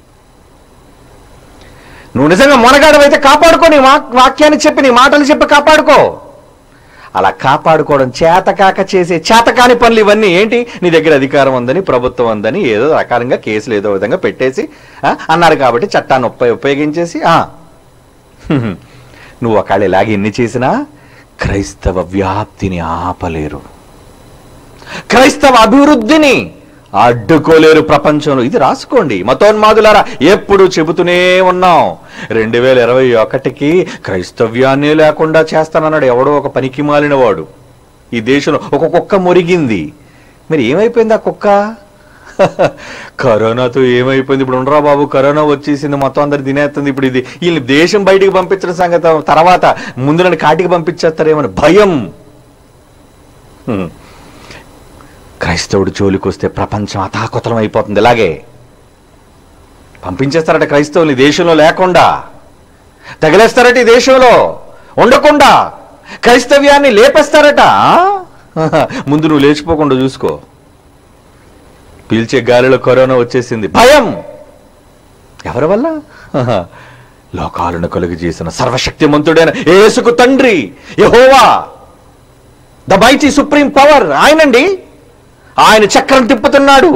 నువ్వు నిజంగా మొనగాడవైతే కాపాడుకో నీ వాక్- వాక్యాన్ని చెప్పి నీ మాటలు చెప్పి కాపాడుకో అలా కాపాడుకోవడం చేతకాక చేసే చేతకాని పనులు ఇవన్నీ ఏంటి నీ దగ్గర అధికారం ఉందని ప్రభుత్వం ఉందని ఏదో రకాలంగా కేసులు ఏదో విధంగా పెట్టేసి ఆ, అన్నారు కాబట్టి చట్టాన్ని ఉప ఉపయోగించేసి ఆ, హ్మ్. నువ్వు ఒకళ్ళు ఇలాగ ఎన్ని చేసినా క్రైస్తవ వ్యాప్తిని ఆపలేరు క్రైస్తవ అభివృద్ధిని అడ్డుకోలేరు ప్రపంచంలో ఇది రాసుకోండి మతోన్మాదులారా ఎప్పుడు చెబుతూనే ఉన్నాం రెండు వేల ఇరవై ఒకటికి క్రైస్తవ్యాన్ని లేకుండా చేస్తానన్నాడు ఎవడో ఒక పనికి మాలిన వాడు ఈ దేశంలో ఒక కుక్క మురిగింది మరి ఏమైపోయింది ఆ కుక్క కరోనాతో ఏమైపోయింది ఇప్పుడు ఉండరా బాబు కరోనా వచ్చేసింది మొత్తం అందరు తినేస్తుంది ఇప్పుడు ఇది వీళ్ళని దేశం బయటికి పంపించడం సంగతి తర్వాత ముందు నన్ను కాటికి పంపించేస్తారేమని భయం హ్మ్. క్రైస్తవుడు జోలికి వస్తే ప్రపంచం అతాకుతలం అయిపోతుంది ఇలాగే పంపించేస్తారట క్రైస్తవుని దేశంలో లేకుండా తగిలేస్తారట ఈ దేశంలో ఉండకుండా క్రైస్తవ్యాన్ని లేపేస్తారట ఆ? ముందు నువ్వు లేచిపోకుండా చూసుకో పీల్చే గాలిలో కరోనా వచ్చేసింది భయం ఎవరి వల్ల ఆహా. లోకాలను కలుగు చేసిన సర్వశక్తిమంతుడైన యేసుకు తండ్రి యెహోవా ద మైటీ సుప్రీం పవర్ ఆయనండి ఆయన చక్రం తిప్పుతున్నాడు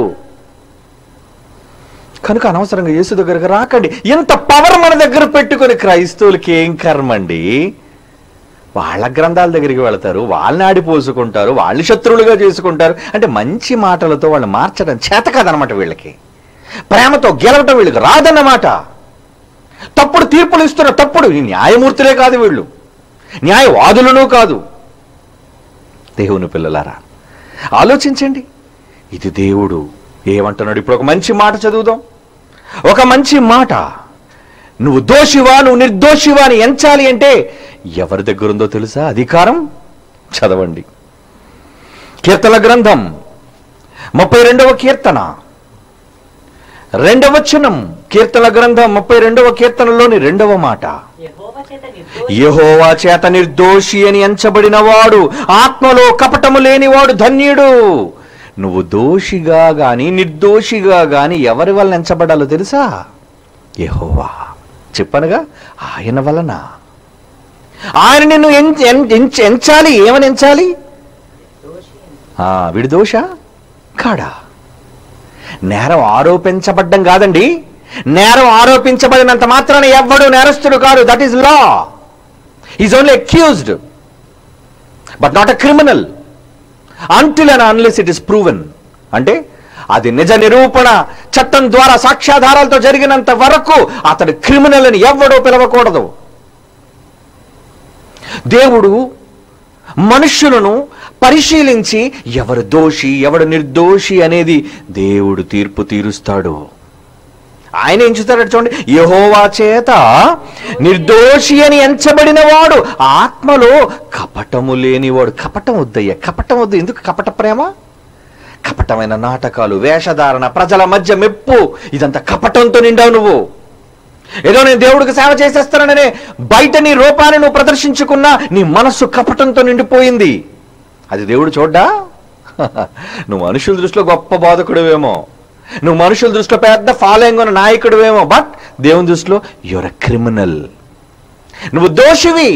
కనుక అనవసరంగా యేసు దగ్గరకు రాకండి ఎంత పవర్ మన దగ్గర పెట్టుకొని క్రైస్తవులకి ఏం కర్మండి వాళ్ళ గ్రంథాల దగ్గరికి వెళతారు వాళ్ళని ఆడిపోసుకుంటారు వాళ్ళు శత్రువులుగా చేసుకుంటారు అంటే మంచి మాటలతో వాళ్ళు మార్చడం చేత కాదనమాట వీళ్ళకి ప్రేమతో గెలవటం వీళ్ళకి రాదన్నమాట తప్పుడు తీర్పులు ఇస్తున్న తప్పుడు ఈ న్యాయమూర్తులే కాదు వీళ్ళు న్యాయవాదులను కాదు దేవుని పిల్లలారా ఆలోచించండి ఇది దేవుడు ఏమంటున్నాడు ఇప్పుడు ఒక మంచి మాట చదువుదాం ఒక మంచి మాట నువ్వు దోషివా నువ్వు నిర్దోషివా అని ఎంచాలి అంటే ఎవరి దగ్గర ఉందో తెలుసా అధికారం చదవండి కీర్తన గ్రంథం ముప్పై రెండవ కీర్తన రెండవ వచనం కీర్తన గ్రంథం ముప్పై రెండవ కీర్తనలోని రెండవ మాట యెహోవా చేత నిర్దోషి యెహోవా చేత నిర్దోషి అని ఎంచబడినవాడు ఆత్మలో కపటము లేనివాడు ధన్యుడు నువ్వు దోషిగా గాని నిర్దోషిగా గాని ఎవరి వలన ఎంచబడాలో తెలుసా యెహోవా చెప్పనుగా ఆయన వలన ఆయన నిన్ను ఎం- ఎం- ఎంచ- ఎంచాలి ఏమని ఎంచాలి దోషి అని. ఆ, వీడి దోష కాడా నేరం ఆరోపించబడ్డం కాదండి నేరం ఆరోపించబడినంత మాత్రాన ఎవ్వడు నేరస్తుడు కాదు that is law is only accused but not a criminal until and unless it is proven అంటే అది నిజ నిరూపణ చట్టం ద్వారా సాక్ష్యాధారాలతో జరిగినంత వరకు అతడు క్రిమినల్ అని ఎవ్వడూ పిలవకూడదు దేవుడు మనుష్యులను పరిశీలించి ఎవరు దోషి ఎవడు నిర్దోషి అనేది దేవుడు తీర్పు తీరుస్తాడు ఆయన ఏం చూస్తాడు చూడండి యహోవా చేత నిర్దోషి అని ఎంచబడిన వాడు ఆత్మలో కపటము లేనివాడు కపటం వద్దయ్య కపటం వద్దు ఎందుకు కపట ప్రేమ కపటమైన నాటకాలు వేషధారణ ప్రజల మధ్య మెప్పు ఇదంతా కపటంతో నిండావు నువ్వు ఏదో నేను దేవుడికి సేవ చేసేస్తాననే బయట నీ రూపాన్ని నువ్వు ప్రదర్శించుకున్నా నీ మనస్సు కపటంతో నిండిపోయింది అది దేవుడు చూడ్డా నువ్వు మనుషుల దృష్టిలో గొప్ప బాధకుడువేమో నువ్వు మనుషుల దృష్టిలో పెద్ద ఫాలోయింగ్ ఉన్న నాయకుడువేమో బట్ దేవుని దృష్టిలో యువర్ అ క్రిమినల్ నువ్వు దోషివి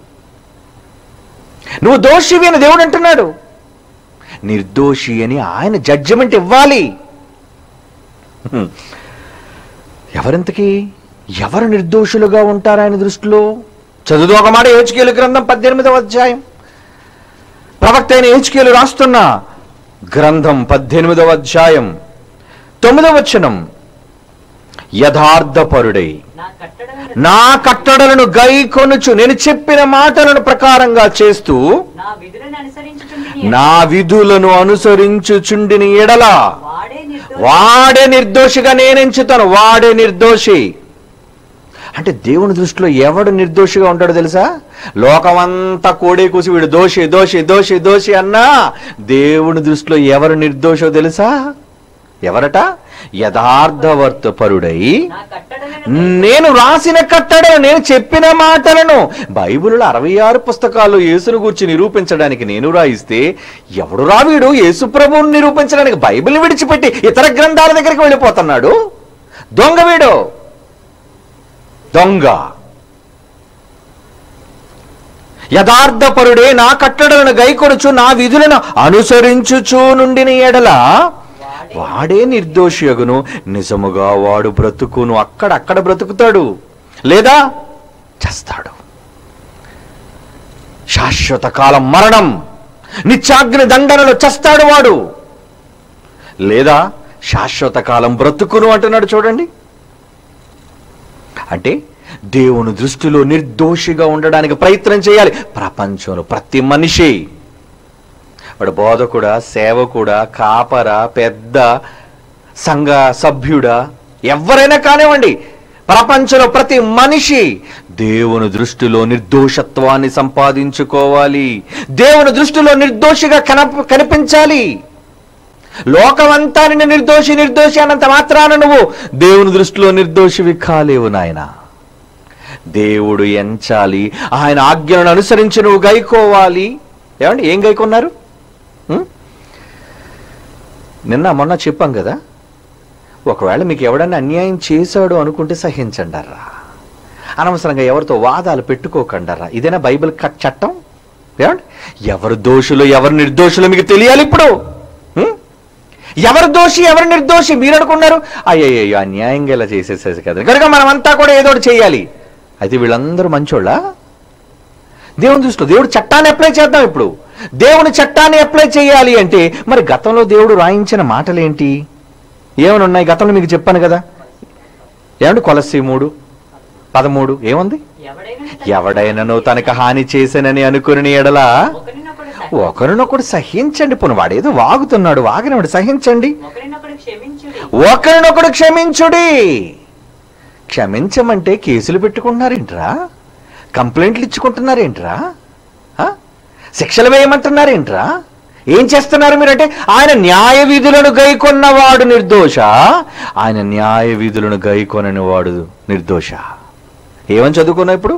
నువ్వు దోషివి అని దేవుడు అంటున్నాడు నిర్దోషి అని ఆయన జడ్జిమెంట్ ఇవ్వాలి హ్మ్. ఎవరింతకీ ఎవరు నిర్దోషులుగా ఉంటారు ఆయన దృష్టిలో చదువు ఒక మాట ఏచుకేలు గ్రంథం పద్దెనిమిదవ అధ్యాయం ప్రవక్త అయిన ఏచుకేలు రాస్తున్న గ్రంథం పద్దెనిమిదవ అధ్యాయం తొమ్మిదవ వచనం యథార్థపరుడై నా కట్టడలను నా కట్టడలను గై కొనుచు నేను చెప్పిన మాటలను ప్రకారంగా చేస్తూ నా విధులను అనుసరించుచుండి నా విధులను అనుసరించుచుండిని ఎడల వాడే నిర్దోషి వాడే నిర్దోషిగా నేనెంచుతాను వాడే నిర్దోషి అంటే దేవుని దృష్టిలో ఎవడు నిర్దోషిగా ఉంటాడో తెలుసా లోకమంతా కోడే కూసి వీడు దోషి దోషి దోషి దోషి అన్నా దేవుని దృష్టిలో ఎవరు నిర్దోషో తెలుసా ఎవరట యథార్థవర్తపరుడై నా కట్టడలను నేను రాసిన కట్టడను నేను చెప్పిన మాటలను బైబిల్లో అరవై ఆరు పుస్తకాలు యేసును గురించి నిరూపించడానికి నేను రాయిస్తే ఎవడు రావీడు యేసు ప్రభువుని నిరూపించడానికి బైబిల్ విడిచిపెట్టి ఇతర గ్రంథాల దగ్గరికి వెళ్ళిపోతున్నాడు దొంగ వీడు దొంగ యథార్థపరుడే నా కట్టడలను గైకొడుచు నా విధులను అనుసరించుచు నుండిన ఎడల వాడే వాడే నిర్దోషియగును నిజముగా వాడు బ్రతుకును అక్కడక్కడ బ్రతుకుతాడు లేదా చేస్తాడు శాశ్వత కాలం మరణం నిత్యాగ్ని దండనలో చస్తాడు వాడు లేదా శాశ్వత కాలం బ్రతుకును అంటున్నాడు చూడండి అంటే దేవుని దృష్టిలో నిర్దోషిగా ఉండడానికి ప్రయత్నం చేయాలి ప్రపంచంలో ప్రతి మనిషి వాడు బోధకుడా సేవకుడా కాపరా పెద్ద సంఘ సభ్యుడా ఎవరైనా కానివ్వండి ప్రపంచంలో ప్రతి మనిషి దేవుని దృష్టిలో నిర్దోషత్వాన్ని సంపాదించుకోవాలి దేవుని దృష్టిలో నిర్దోషిగా కనప కనిపించాలి లోకమంతా నిన్ను నిర్దోషి నిర్దోషి అన్నంత మాత్రాన నువ్వు దేవుని దృష్టిలో నిర్దోషివి కాలేవు నాయనా దేవుడు ఎంచాలి ఆయన ఆజ్ఞలను అనుసరించి నువ్వు గైకోవాలి ఏమండి ఏం గైకొన్నారు ఉం? నిన్న మొన్న చెప్పాం కదా ఒకవేళ మీకు ఎవడన్నా అన్యాయం చేశాడు అనుకుంటే సహించండర్రా అనవసరంగా ఎవరితో వాదాలు పెట్టుకోకండర్రా ఇదేనా బైబిల్ కట్ చట్టం ఏమండి ఎవరు దోషులు ఎవరు నిర్దోషులు మీకు తెలియాలి ఇప్పుడు ఉం? ఎవరు దోషి ఎవరు నిర్దోషి మీరు అనుకున్నారు అయ్యయ్యో అన్యాయంగా ఇలా చేసేసేసి కదా కనుక మనమంతా కూడా ఏదో ఒకటి చేయాలి అయితే వీళ్ళందరూ మంచోళ్ళ దేవుని దృష్టిలో దేవుడు చట్టాన్ని అప్లై చేద్దాం ఇప్పుడు దేవుని చట్టాన్ని అప్లై చేయాలి అంటే మరి గతంలో దేవుడు రాయించిన మాటలేంటి ఏమని ఉన్నాయి గతంలో మీకు చెప్పాను కదా ఏమండి కొలసి మూడు పదమూడు ఏముంది ఎవడైనా ఎవడైనను తనకు హాని చేశానని అనుకుని ఎడల ఒకరినొకడు సహి- ఒకరినొకడు సహించండి పోను వాడేదో వాగుతున్నాడు వాగినవాడు సహించండి ఒకరినొకడు క్షమించుడి ఒకరినొకడు క్షమించుడి క్షమించమంటే కేసులు పెట్టుకుంటున్నారేంట్రా కంప్లైంట్లు ఇచ్చుకుంటున్నారేంట్రా ఆ? శిక్షలు వేయమంటున్నారేంట్రా ఏం చేస్తున్నారు మీరంటే ఆయన న్యాయ విధులను గైకొన్నవాడు నిర్దోష ఆయన న్యాయ విధులను గైకొనని వాడు నిర్దోష ఏమని చదువుకున్నావు ఇప్పుడు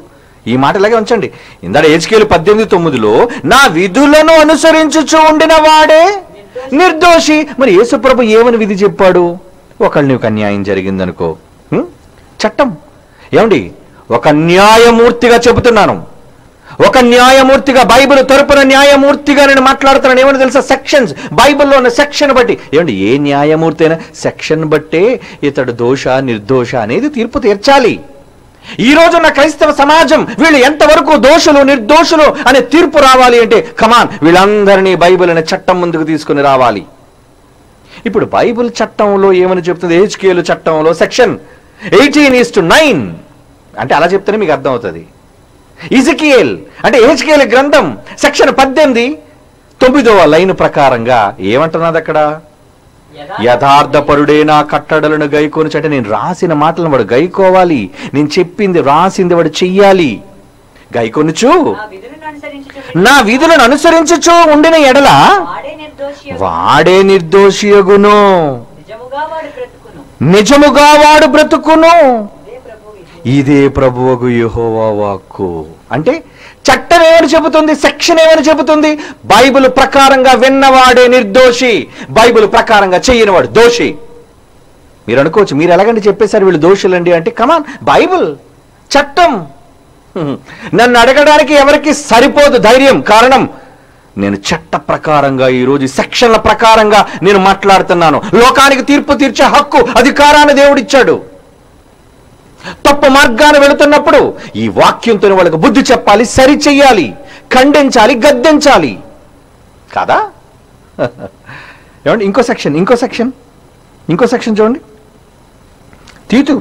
ఈ మాట ఇలాగే ఉంచండి ఇందాక ఏజ్కేలు పద్దెనిమిది తొమ్మిదిలో నా విధులను అనుసరించుచు ఉండిన వాడే నిర్దోషి మరి యేసుప్రభు ఏమని విధి చెప్పాడు ఒకళ్ళు నీకు అన్యాయం జరిగిందనుకో హ్మ్? చట్టం ఏమండి ఒక న్యాయమూర్తిగా చెబుతున్నాను ఒక న్యాయమూర్తిగా బైబిల్ తరపున న్యాయమూర్తిగా నేను మాట్లాడుతున్నాను ఏమని తెలుసా సెక్షన్స్ బైబిల్లో ఉన్న సెక్షన్ బట్టి ఏమండి ఏ న్యాయమూర్తి అయినా సెక్షన్ బట్టే ఇతడు దోష నిర్దోష అనేది తీర్పు తీర్చాలి ఈ రోజున్న క్రైస్తవ సమాజం వీళ్ళు ఎంతవరకు దోషులు నిర్దోషులు అనే తీర్పు రావాలి అంటే కమాన్ వీళ్ళందరినీ బైబిల్ అనే చట్టం ముందుకు తీసుకుని రావాలి ఇప్పుడు బైబిల్ చట్టంలో ఏమని చెప్తుంది హెచ్కేలు చట్టంలో section eighteen is to nine అంటే అలా చెప్తేనే మీకు అర్థమవుతుంది ఇజకియేల్ అంటే హెచ్కేల్ గ్రంథం సెక్షన్ పద్దెనిమిది తొమ్మిదవ లైన్ ప్రకారంగా ఏమంటున్నది అక్కడ యథార్థపరుడే నా కట్టడలను గైకొని అంటే నేను రాసిన మాటలను వాడు గైకోవాలి నేను చెప్పింది రాసింది వాడు చెయ్యాలి గైకొనుచు నా విధులను అనుసరించుచుండి నా విధులను అనుసరించుచు ఉండిన ఎడల వాడే నిర్దోషి వాడే నిర్దోషియగును నిజముగా వాడు బ్రతుకును నిజముగా వాడు బ్రతుకును ఇదే ప్రభు విధి ఇదే ప్రభువకు యెహోవా వాక్కు అంటే చట్టం ఏమని చెబుతుంది సెక్షన్ ఏమని చెబుతుంది బైబిల్ ప్రకారంగా విన్నవాడే నిర్దోషి బైబిల్ ప్రకారంగా చెయ్యనివాడు దోషి మీరు అనుకోవచ్చు మీరు ఎలాగండి చెప్పేశారు వీళ్ళు దోషులండి అంటే కమాన్ బైబిల్ చట్టం హ్మ్. నన్ను అడగడానికి ఎవరికి సరిపోదు ధైర్యం కారణం నేను చట్ట ప్రకారంగా ఈరోజు ఈ సెక్షన్ల ప్రకారంగా నేను మాట్లాడుతున్నాను లోకానికి తీర్పు తీర్చే హక్కు అధికారాన్ని దేవుడిచ్చాడు తప్పు మార్గాన్ని వెళుతున్నప్పుడు ఈ వాక్యంతో వాళ్ళకి బుద్ధి చెప్పాలి సరి చెయ్యాలి ఖండించాలి గద్దించాలి కాదా ఏమండి ఇంకో సెక్షన్ ఇంకో సెక్షన్ ఇంకో సెక్షన్ చూడండి తీతు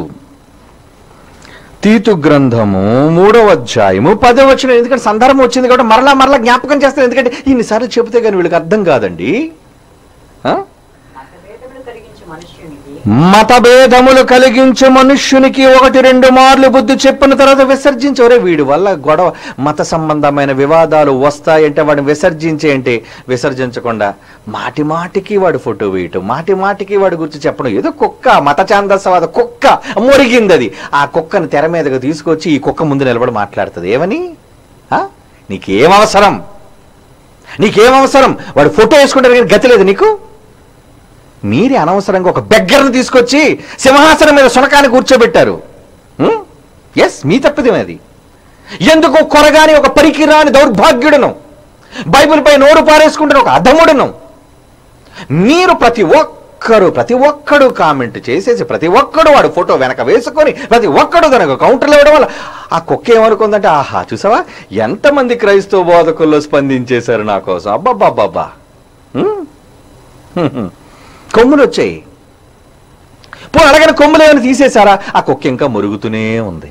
తీతు గ్రంథము మూడవ అధ్యాయము పదవ వచ్చిన ఎందుకంటే సందర్భం వచ్చింది కాబట్టి మరలా మరలా జ్ఞాపకం చేస్తాను ఎందుకంటే ఇన్నిసార్లు చెబితే కానీ వీళ్ళకి అర్థం కాదండి ఆ? మతభేదములు కలిగించు మనుష్యునికి మతభేదములు కలిగించే మనుష్యునికి ఒకటి రెండు మార్లు బుద్ధి చెప్పిన తర్వాత విసర్జించవరే వీడి వల్ల గొడవ మత సంబంధమైన వివాదాలు వస్తాయంటే వాడిని విసర్జించే అంటే విసర్జించకుండా మాటి మాటికి వాడు ఫోటో వేయటం మాటి మాటికి వాడి గురించి చెప్పడం ఏదో కుక్క మత ఛాందసవాద కుక్క మురిగింది అది ఆ కుక్కను తెర మీదకు తీసుకొచ్చి ఈ కుక్క ముందు నిలబడి మాట్లాడుతుంది ఏమని ఆ? నీకేం అవసరం నీకేం అవసరం వాడు ఫోటో వేసుకుంటారు కానీ గతి లేదు నీకు మీరే అనవసరంగా ఒక బెగ్గర్ని తీసుకొచ్చి సింహాసనం మీద సునకాన్ని కూర్చోబెట్టారు ఎస్ మీ తప్పిదమే అది ఎందుకు కొరగాని ఒక పరికిరాని దౌర్భాగ్యుడును బైబిల్ పై నోరు పారేసుకుంటున్న ఒక అధముడును మీరు ప్రతి ఒక్కరు ప్రతి ఒక్కడు కామెంట్ చేసేసి ప్రతి ఒక్కడు వాడు ఫోటో వెనక వేసుకొని ప్రతి ఒక్కడు తనకు కౌంటర్లు ఇవ్వడం వల్ల ఆ కుక్క ఏమనుకుందంటే ఆహా చూసావా ఎంతమంది క్రైస్తవ బోధకుల్లో స్పందించేశారు నా కోసం అబ్బబ్బబ్బబ్బా హ్మ్? హ్మ్, హ్మ్. కొమ్ములు వచ్చాయి పో అలాగని కొమ్ములు ఏమైనా తీసేశారా ఆ కుక్క ఇంకా మురుగుతూనే ఉంది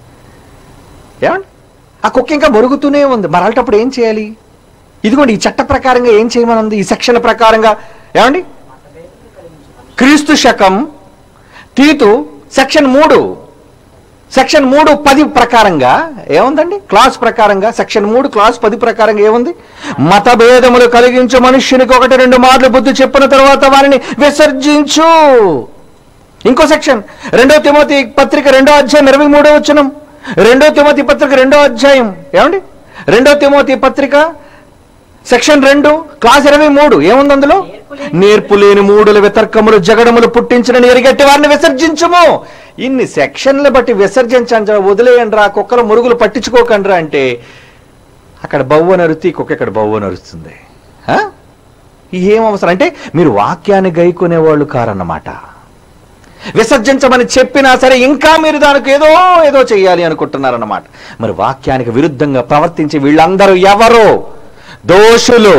ఏమండి ఆ కుక్క ఇంకా మురుగుతూనే ఉంది మరి అలాంటప్పుడు ఏం చేయాలి ఇదిగోండి ఈ చట్ట ప్రకారంగా ఏం చేయమనుంది ఈ సెక్షన్ ప్రకారంగా ఏమండి క్రీస్తు శకం తీతు సెక్షన్ మూడు సెక్షన్ మూడు పది ప్రకారంగా ఏముందండి క్లాస్ ప్రకారంగా సెక్షన్ మూడు క్లాస్ పది ప్రకారంగా ఏముంది మతభేదములు కలిగించు మనుష్యునికి ఒకటి రెండు మార్లు బుద్ధి చెప్పిన తర్వాత వారిని విసర్జించు ఇంకో సెక్షన్ రెండో తిమోతి పత్రిక రెండో అధ్యాయం ఇరవై మూడో వచనం రెండో తిమోతి పత్రిక రెండో అధ్యాయం ఏమండి రెండో తిమోతి పత్రిక సెక్షన్ రెండు క్లాస్ ఇరవై మూడు ఏముంది అందులో నేర్పు లేని మూడుల వితర్కములు జగడములు పుట్టించిన ఎరిగట్టి వారిని విసర్జించుము ఇన్ని సెక్షన్లు బట్టి విసర్జించండి వదిలేయండి రా కుక్కల మురుగులు పట్టించుకోకండి అంటే అక్కడ బవ్వ నరుతి కుక్క ఇక్కడ బవ్వ నరుస్తుంది ఆ? ఏం అవసరం అంటే మీరు వాక్యాన్ని గైకొనే వాళ్ళు కారన్నమాట విసర్జించమని చెప్పినా సరే ఇంకా మీరు దానికి ఏదో ఏదో చెయ్యాలి అనుకుంటున్నారన్నమాట మరి వాక్యానికి విరుద్ధంగా ప్రవర్తించి వీళ్ళందరూ ఎవరు దోషులు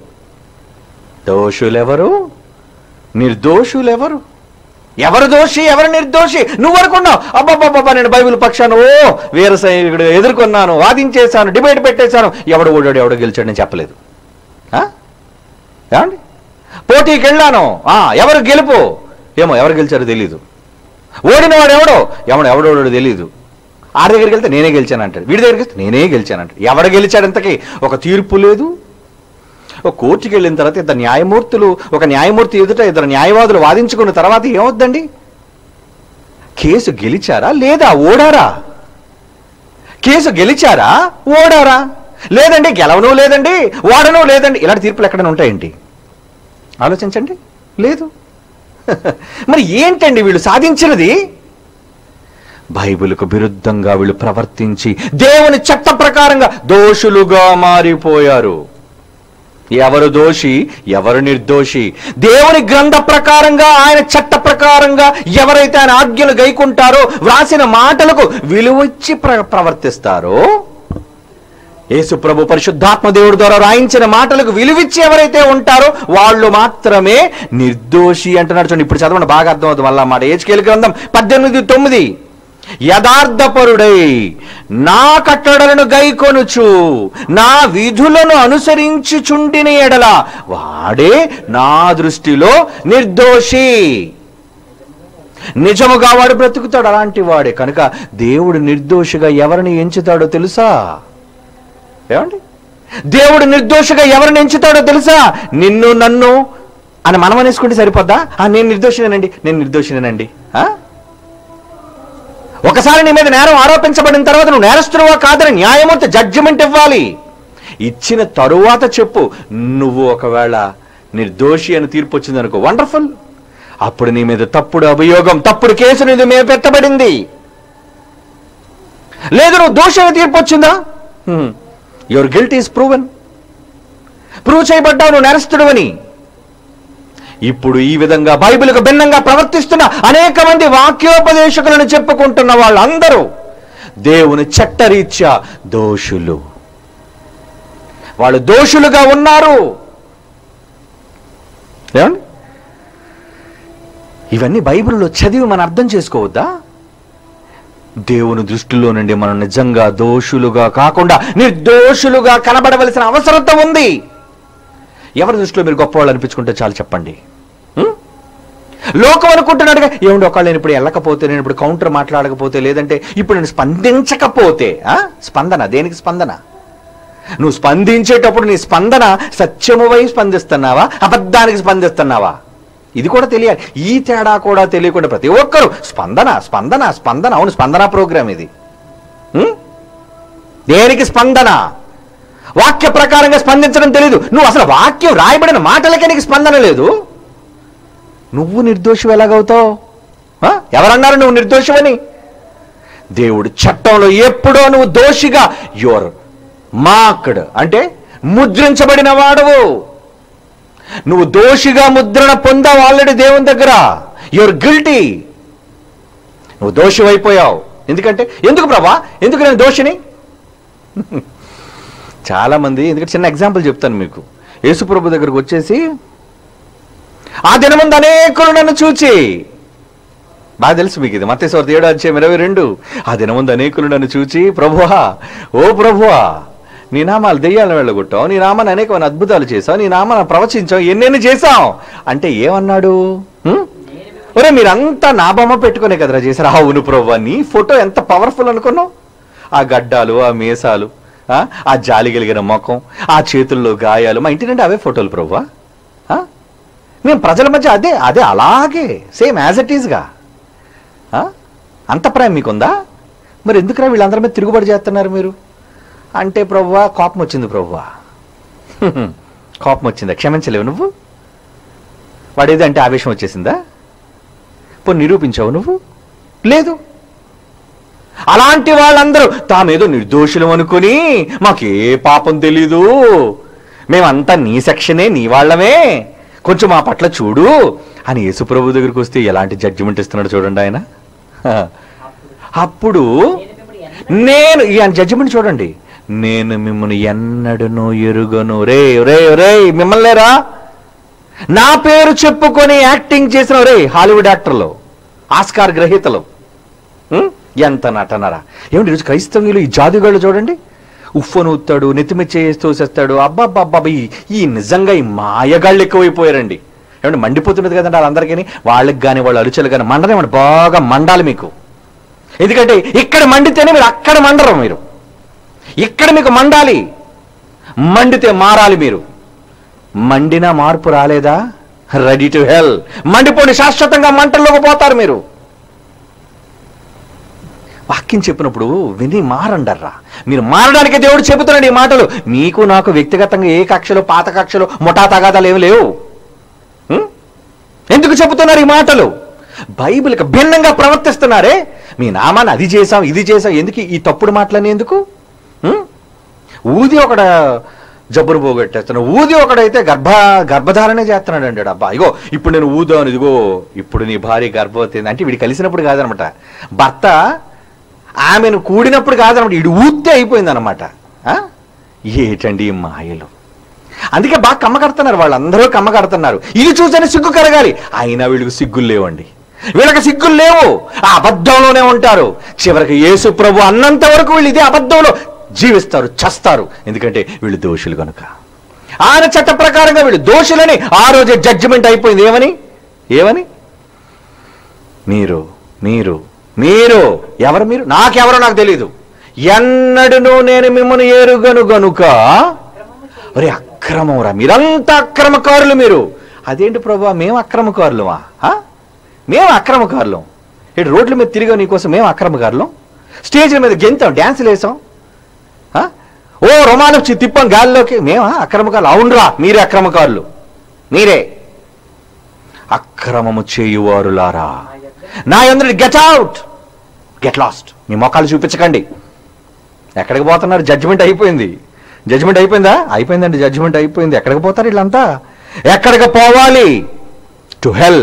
దోషులెవరు నిర్దోషులెవరు ఎవరు దోషి ఎవరు నిర్దోషి నువ్వు అనుకున్నావు అబ్బాబ్బాబ్బా నేను బైబిల్ పక్షాన ఓ వీర సైనికుడు ఎదుర్కొన్నాను వాదించేశాను డిబేట్ పెట్టేశాను ఎవడు ఓడాడు ఎవడు గెలిచాడు నేను చెప్పలేదు ఆ? ఏమండి పోటీకి వెళ్ళాను ఆ, ఎవరు గెలుపు ఏమో ఎవరు గెలిచారో తెలీదు ఓడినవాడు ఎవడో ఎవడు ఎవడోడు తెలీదు ఆడి దగ్గరికి వెళ్తే నేనే గెలిచాను అంటాడు వీడి దగ్గరికి వెళ్తే నేనే గెలిచాను అంటాడు ఎవడు గెలిచాడు ఇంతకీ ఒక తీర్పు లేదు ఒక కోర్టుకి వెళ్ళిన తర్వాత ఇద్దరు న్యాయమూర్తులు ఒక న్యాయమూర్తి ఎదుట ఇద్దరు న్యాయవాదులు వాదించుకున్న తర్వాత ఏమవుద్దండి కేసు గెలిచారా లేదా ఓడారా కేసు గెలిచారా ఓడారా లేదండి గెలవను లేదండి ఓడను లేదండి ఇలాంటి తీర్పులు ఎక్కడైనా ఉంటాయండి ఆలోచించండి లేదు మరి ఏంటండి వీళ్ళు సాధించినది బైబిల్కు విరుద్ధంగా వీళ్ళు ప్రవర్తించి దేవుని చట్ట ప్రకారంగా దోషులుగా మారిపోయారు ఎవరు దోషి ఎవరు నిర్దోషి దేవుని గ్రంథ ప్రకారంగా ఆయన చట్ట ప్రకారంగా ఎవరైతే ఆయన ఆజ్ఞలు గైకుంటారో వ్రాసిన మాటలకు విలువచ్చి ప్ర ప్రవర్తిస్తారో యేసు ప్రభు పరిశుద్ధాత్మ దేవుడి ద్వారా రాయించిన మాటలకు విలువిచ్చి ఎవరైతే ఉంటారో వాళ్ళు మాత్రమే నిర్దోషి అంటున్నాడు చూడండి ఇప్పుడు చదవండి బాగా అర్థమవుతుంది మళ్ళా మాట ఏజ్కేల్ గ్రంథం పద్దెనిమిది తొమ్మిది యథార్థపరుడై నా కట్టడలను గైకొనుచు నా విధులను అనుసరించుచుండిన ఎడల వాడే నా దృష్టిలో నిర్దోషి నిజముగా వాడు బ్రతుకుతాడు అలాంటి వాడే కనుక దేవుడు నిర్దోషిగా ఎవరిని ఎంచుతాడో తెలుసా ఏమండి దేవుడు నిర్దోషిగా ఎవరిని ఎంచుతాడో తెలుసా నిన్ను నన్ను అని మనం అనేసుకుంటే సరిపోద్దా ఆ, నేను నిర్దోషినేనండి నేను నిర్దోషినేనండి ఆ? ఒకసారి నీ మీద నేరం ఆరోపించబడిన తర్వాత నువ్వు నేరస్తుడువా కాదని న్యాయమూర్తి జడ్జిమెంట్ ఇవ్వాలి ఇచ్చిన తరువాత చెప్పు నువ్వు ఒకవేళ నిర్దోషి అని తీర్పు వచ్చింది అనుకో వండర్ఫుల్ అప్పుడు నీ మీద తప్పుడు అభియోగం తప్పుడు కేసు నీ మీద పెట్టబడింది లేదు నువ్వు దోషి అని తీర్పు వచ్చిందా your guilt is proven prove చేయబడ్డావు నువ్వు నేరస్తుడువని ఇప్పుడు ఈ విధంగా బైబిల్కు భిన్నంగా ప్రవర్తిస్తున్న అనేక మంది వాక్యోపదేశకులను చెప్పుకుంటున్న వాళ్ళందరూ దేవుని చట్టరీత్యా దోషులు వాళ్ళు దోషులుగా ఉన్నారు ఏమండి ఇవన్నీ బైబిల్లో చదివి మనం అర్థం చేసుకోవద్దా దేవుని దృష్టిలో నుండి మనం నిజంగా దోషులుగా కాకుండా నిర్దోషులుగా కనబడవలసిన అవసరత ఉంది ఎవరి దృష్టిలో మీరు గొప్పవాళ్ళు అనిపించుకుంటే చాలు చెప్పండి ఉం? లోకం అనుకుంటున్నాడుగా ఏమిటి ఒకళ్ళు నేను ఇప్పుడు వెళ్ళకపోతే నేను ఇప్పుడు కౌంటర్ మాట్లాడకపోతే లేదంటే ఇప్పుడు నేను స్పందించకపోతే ఆ? స్పందన దేనికి స్పందన నువ్వు స్పందించేటప్పుడు నీ స్పందన సత్యమువై స్పందిస్తున్నావా అబద్ధానికి స్పందిస్తున్నావా ఇది కూడా తెలియాలి ఈ తేడా కూడా తెలియకుండా ప్రతి ఒక్కరు స్పందన స్పందన స్పందన అవును స్పందన ప్రోగ్రామ్ ఇది ఉం? దేనికి స్పందన వాక్య ప్రకారంగా స్పందించడం తెలియదు నువ్వు అసలు వాక్యం రాయబడిన మాటలకే నీకు స్పందన లేదు నువ్వు నిర్దోషి ఎలాగవుతావు ఆ? ఎవరన్నారు నువ్వు నిర్దోషమని దేవుడు చట్టంలో ఎప్పుడో నువ్వు దోషిగా యువర్ మార్క్డ్ అంటే ముద్రించబడిన వాడవు నువ్వు దోషిగా ముద్రణ పొందావు ఆల్రెడీ దేవుని దగ్గర యువర్ గిల్టీ నువ్వు దోషి అయిపోయావు ఎందుకంటే ఎందుకు ప్రభా ఎందుకు నేను దోషిని చాలా మంది ఎందుకంటే చిన్న ఎగ్జాంపుల్ చెప్తాను మీకు యేసుప్రభు దగ్గరకు వచ్చేసి ఆ దినముందు అనేకులు నన్ను చూచి బాగా తెలుసు మీకు ఇది మత్స్యవార్త ఏడు అధ్యాయం ఇరవై రెండు ఆ దినముందు అనేకులు నన్ను చూచి ప్రభువా ఓ ప్రభువా నీ నామాలు దెయ్యాలను వెళ్ళగొట్టావు నీ నామాన్ని అనేకమైన అద్భుతాలు చేసావు నీ నామాన్ని ప్రవచించావు ఎన్నెన్ని చేసావు అంటే ఏమన్నాడు హ్మ్? ఒరే మీరంతా నా బొమ్మ పెట్టుకునే కదరా చేశారు అవును ప్రభు నీ ఫోటో ఎంత పవర్ఫుల్ అనుకున్నావు ఆ గడ్డాలు ఆ మీసాలు ఆ, ఆ జాలి కలిగిన ముఖం ఆ చేతుల్లో గాయాలు మా ఇంటి నుండి అవే ఫోటోలు ప్రభువా ఆ? మేము ప్రజల మధ్య అదే అదే అలాగే సేమ్ యాజ్ ఇట్ ఈజ్గా అంత ప్రేమ మీకుందా మరి ఎందుకురా వీళ్ళందరి మీద తిరుగుబడి చేస్తున్నారు మీరు అంటే ప్రభువా కోపం వచ్చింది ప్రభువా హ్మ్. కోపం వచ్చిందా క్షమించలేవు నువ్వు వాడేదో అంటే ఆవేశం వచ్చేసిందా పోనీ నిరూపించావు నువ్వు లేదు అలాంటి వాళ్ళందరూ తామేదో నిర్దోషులు అనుకుని మాకే పాపం తెలీదు మేమంతా నీ సెక్షనే నీ వాళ్ళమే కొంచెం మా పట్ల చూడు అని యేసుప్రభు దగ్గరికి వస్తే ఎలాంటి జడ్జిమెంట్ ఇస్తున్నాడు చూడండి ఆయన హ. అప్పుడు నేను ఈ జడ్జిమెంట్ చూడండి నేను మిమ్మల్ని ఎన్నడను ఎరుగను రే రే రే మిమ్మల్ని రా నా పేరు చెప్పుకొని యాక్టింగ్ చేసిన రే హాలీవుడ్ యాక్టర్లు ఆస్కార్ గ్రహీతలు ఉం? ఎంత నటనరా ఏమండి ఈరోజు క్రైస్తవులు ఈ జాదుగాళ్ళు చూడండి ఉఫ్ఫను ఊతాడు నెత్తిమి చేస్తూ చేస్తాడు అబ్బాబ్బాబ్బా ఈ ఈ నిజంగా ఈ మాయగాళ్ళు ఎక్కువైపోయారండి ఏమంటే మండిపోతున్నది కదండి వాళ్ళందరికీ వాళ్ళకి కానీ వాళ్ళ అరుచులు కానీ మండనేమండి బాగా మండాలి మీకు ఎందుకంటే ఇక్కడ మండితేనే మీరు అక్కడ మండరు మీరు ఇక్కడ మీకు మండాలి మండితే మారాలి మీరు మండినా మార్పు రాలేదా రెడీ టు హెల్ మండిపోండి శాశ్వతంగా మంటల్లోకి పోతారు మీరు వాక్యం చెప్పినప్పుడు విని మారండర్రా మీరు మారడానికే దేవుడు చెబుతున్నాడు ఈ మాటలు మీకు నాకు వ్యక్తిగతంగా ఏ కక్షలో పాత కక్షలో ముఠా తగాదాలు ఏమి లేవు ఉం? ఎందుకు చెబుతున్నారు ఈ మాటలు బైబిల్కి భిన్నంగా ప్రవర్తిస్తున్నారే మీ నామాన్ని అది చేసాం ఇది చేసాం ఎందుకు ఈ తప్పుడు మాటలని ఎందుకు ఉం? ఊది ఒకడ జబ్బురు పోగొట్టేస్తున్నాడు ఊది ఒకడైతే గర్భ గర్భధారణే చేస్తున్నాడు అంటాడు అబ్బా ఇగో ఇప్పుడు నేను ఊదాను ఇదిగో ఇప్పుడు నీ భార్య గర్భవతి అయింది. అంటే వీడు కలిసినప్పుడు కాదనమాట భర్త ఆమెను కూడినప్పుడు కాదనమాట వీడు ఊతే అయిపోయింది అనమాట ఏటండి ఈ మాయలు అందుకే బాగా కమ్మ కడుతున్నారు వాళ్ళందరూ కమ్మ కడుతున్నారు ఇది చూసని సిగ్గు కరగాలి అయినా వీళ్ళకి సిగ్గులు లేవండి వీళ్ళకి సిగ్గులు లేవు ఆ అబద్ధంలోనే ఉంటారు చివరికి యేసు ప్రభు అన్నంత వరకు వీళ్ళు ఇదే అబద్ధంలో జీవిస్తారు చస్తారు ఎందుకంటే వీళ్ళు దోషులు కనుక ఆయన చట్ట ప్రకారంగా వీళ్ళు దోషులని ఆ రోజే జడ్జిమెంట్ అయిపోయింది ఏమని ఏమని మీరు మీరు మీరు ఎవరు మీరు నాకెవరో నాకు తెలియదు ఎన్నడూ నేను మిమ్మల్ని ఏరుగను గనుక అక్రమము చేయి ఒరే అక్రమం మీరంతా అక్రమకారులు మీరు అదేంటి ప్రభు మేము అక్రమకారులమా ఆ? మేము అక్రమకారులం ఇటు రోడ్ల మీద తిరిగా నీకోసం మేము అక్రమకారులం స్టేజ్ల మీద గెంతాం డ్యాన్సులు వేసాం ఆ? ఓ రొమాలు చి- తిప్పాం గాల్లోకి మేమా అక్రమకారులు అవునరా మీరే అక్రమకారులు మీరే అక్రమము చేయువారులారా నా యొద్ద నా అందరి గెట్ అవుట్ గెట్ లాస్ట్ మీ మొక్కలు చూపించకండి ఎక్కడికి పోతున్నారు జడ్జిమెంట్ అయిపోయింది జడ్జిమెంట్ అయిపోయిందా అయిపోయిందండి జడ్జిమెంట్ అయిపోయింది ఎక్కడికి పోతారు వీళ్ళంతా ఎక్కడికి పోవాలి టు హెల్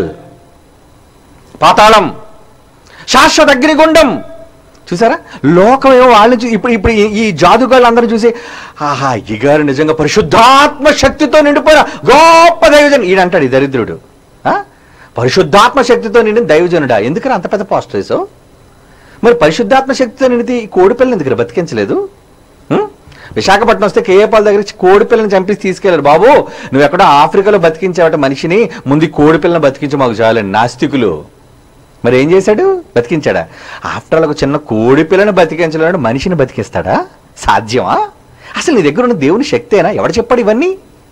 పాతాళం శాశ్వత అగ్నిగుండం చూసారా లోకం ఏమో వాళ్ళని చూ- ఇప్పుడు ఇప్పుడు ఈ- ఈ జాదుగాళ్ళు అందరూ చూసి ఆహా ఈ గారు నిజంగా పరిశుద్ధాత్మ శక్తితో నిండిపోయిన గొప్ప దైవజన్ ఈడంటాడు ఈ దరిద్రుడు ఆ? పరిశుద్ధాత్మ శక్తితో నిండిన దైవజనుడా ఎందుకని అంత పెద్ద పాస్ట్ వేసావు మరి పరిశుద్ధాత్మ శక్తితో నిండితే ఈ కోడి పిల్లని ఎందుకు బతికించలేదు ఉం? విశాఖపట్నం వస్తే కేఏపాల్ దగ్గర నుంచి కోడి పిల్లని చంపేసి తీసుకెళ్ళారు బాబు నువ్వు ఎక్కడో ఆఫ్రికాలో బతికించావట మనిషిని ముందు ఈ కోడి పిల్లని బతికించి మాకు చాలండి నాస్తికులు మరి ఏం చేశాడు బతికించాడా ఆఫ్టర్ ఆల్ ఒక చిన్న కోడి పిల్లని బతికించలేడు మనిషిని బతికిస్తాడా సాధ్యమా అసలు నీ దగ్గర ఉన్న దేవుని శక్తేనా ఎవడు చెప్పాడు ఇవన్నీ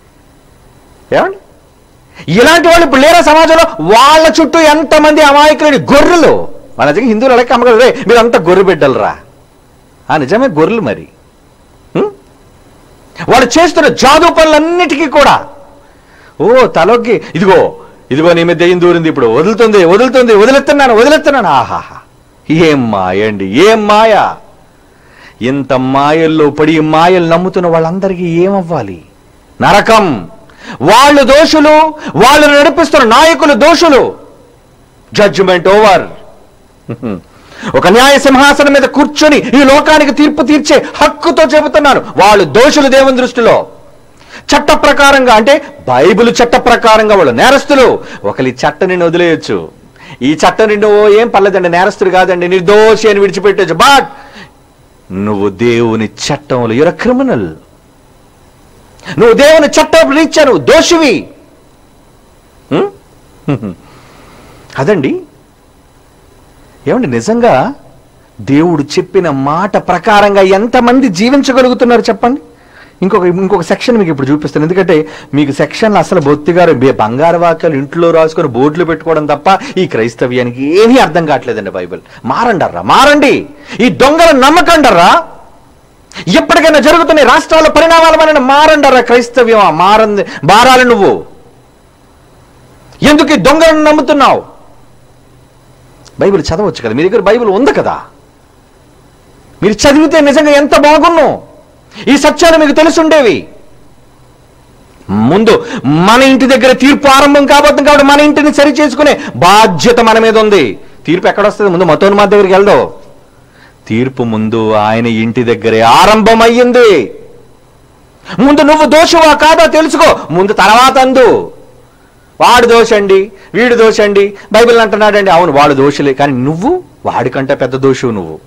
ఏమండి ఇలాంటి వాళ్ళు ఇప్పుడు లేరా సమాజంలో వాళ్ళ చుట్టూ ఎంతమంది అమాయకులని గొర్రెలు మన దగ్గర హిందువులు అలాగే అమ్మగారు రే మీరు అంతా గొర్రె బిడ్డలరా ఆ నిజమే గొర్రెలు మరి ఉం? వాళ్ళు చేస్తున్న జాదు పనులన్నిటికీ కూడా ఓ తలొగ్గి ఇదిగో ఇదిగో నీ మీద దెయ్యం దూరింది ఇప్పుడు వదులుతుంది వదులుతుంది వదిలేస్తున్నాను వదిలేస్తున్నాను ఆహాహా ఏం మాయ అండి ఏం మాయ ఇంత మాయల్లో పడి ఈ మాయలు నమ్ముతున్న వాళ్ళందరికీ ఏమవ్వాలి నరకం వాళ్ళు దోషులు వాళ్ళు నడిపిస్తున్న నాయకులు దోషులు జడ్జిమెంట్ ఓవర్ ఒక న్యాయ సింహాసనం మీద కూర్చొని ఈ లోకానికి తీర్పు తీర్చే హక్కుతో చెబుతున్నాను వాళ్ళు దోషులు దేవుని దృష్టిలో చట్ట ప్రకారంగా అంటే బైబిల్ చట్ట ప్రకారంగా వాళ్ళు నేరస్తులు ఒకరి చట్ట నిన్ను వదిలేయొచ్చు ఈ చట్టం నిన్ను ఓ ఏం పర్లేదండి నేరస్తుడు కాదండి నిర్దోషి అని విడిచిపెట్టచ్చు బట్ నువ్వు దేవుని చట్టంలో యుర క్రిమినల్ నువ్వు దేవుని చట్టం రీత్యా నువ్వు దోషివి ఉం? అదండి ఏమండి నిజంగా దేవుడు చెప్పిన మాట ప్రకారంగా ఎంతమంది జీవించగలుగుతున్నారు చెప్పండి ఇంకొక ఇంకొక సెక్షన్ మీకు ఇప్పుడు చూపిస్తాను ఎందుకంటే మీకు సెక్షన్లు అసలు బొత్తిగారు బే- బంగారు వాక్యాలు ఇంట్లో రాసుకొని బోర్డులు పెట్టుకోవడం తప్ప ఈ క్రైస్తవ్యానికి ఏమీ అర్థం కావట్లేదండి బైబిల్ మారండర్రా మారండి ఈ దొంగల నమ్మకండర్రా ఎప్పటికైనా జరుగుతున్న ఈ రాష్ట్రాల పరిణామాల వలన మారండర్రా క్రైస్తవ్యమా మారంది మారాలి నువ్వు ఎందుకు ఈ దొంగలను నమ్ముతున్నావు బైబిల్ చదవచ్చు కదా మీ దగ్గర బైబిల్ ఉంది కదా మీరు చదివితే నిజంగా ఎంత బాగున్ను ఈ సత్యాలు మీకు తెలుసుండేవి ముందు మన ఇంటి దగ్గర తీర్పు ఆరంభం కాబోతుంది కాబట్టి మన ఇంటిని సరి చేసుకునే బాధ్యత మన మీద ఉంది తీర్పు ఎక్కడ వస్తుంది ముందు మతోన్మాద దగ్గరికి వెళ్దాం తీర్పు ముందు ఆయన ఇంటి దగ్గరే ఆరంభమయ్యింది ముందు నువ్వు దోషువా కాదా తెలుసుకో ముందు తర్వాత అందు వాడు దోషండి వీడు దోషండి బైబిల్ అంటున్నాడండి అవును వాడు దోషులే కానీ నువ్వు వాడికంటే పెద్ద దోషువు నువ్వు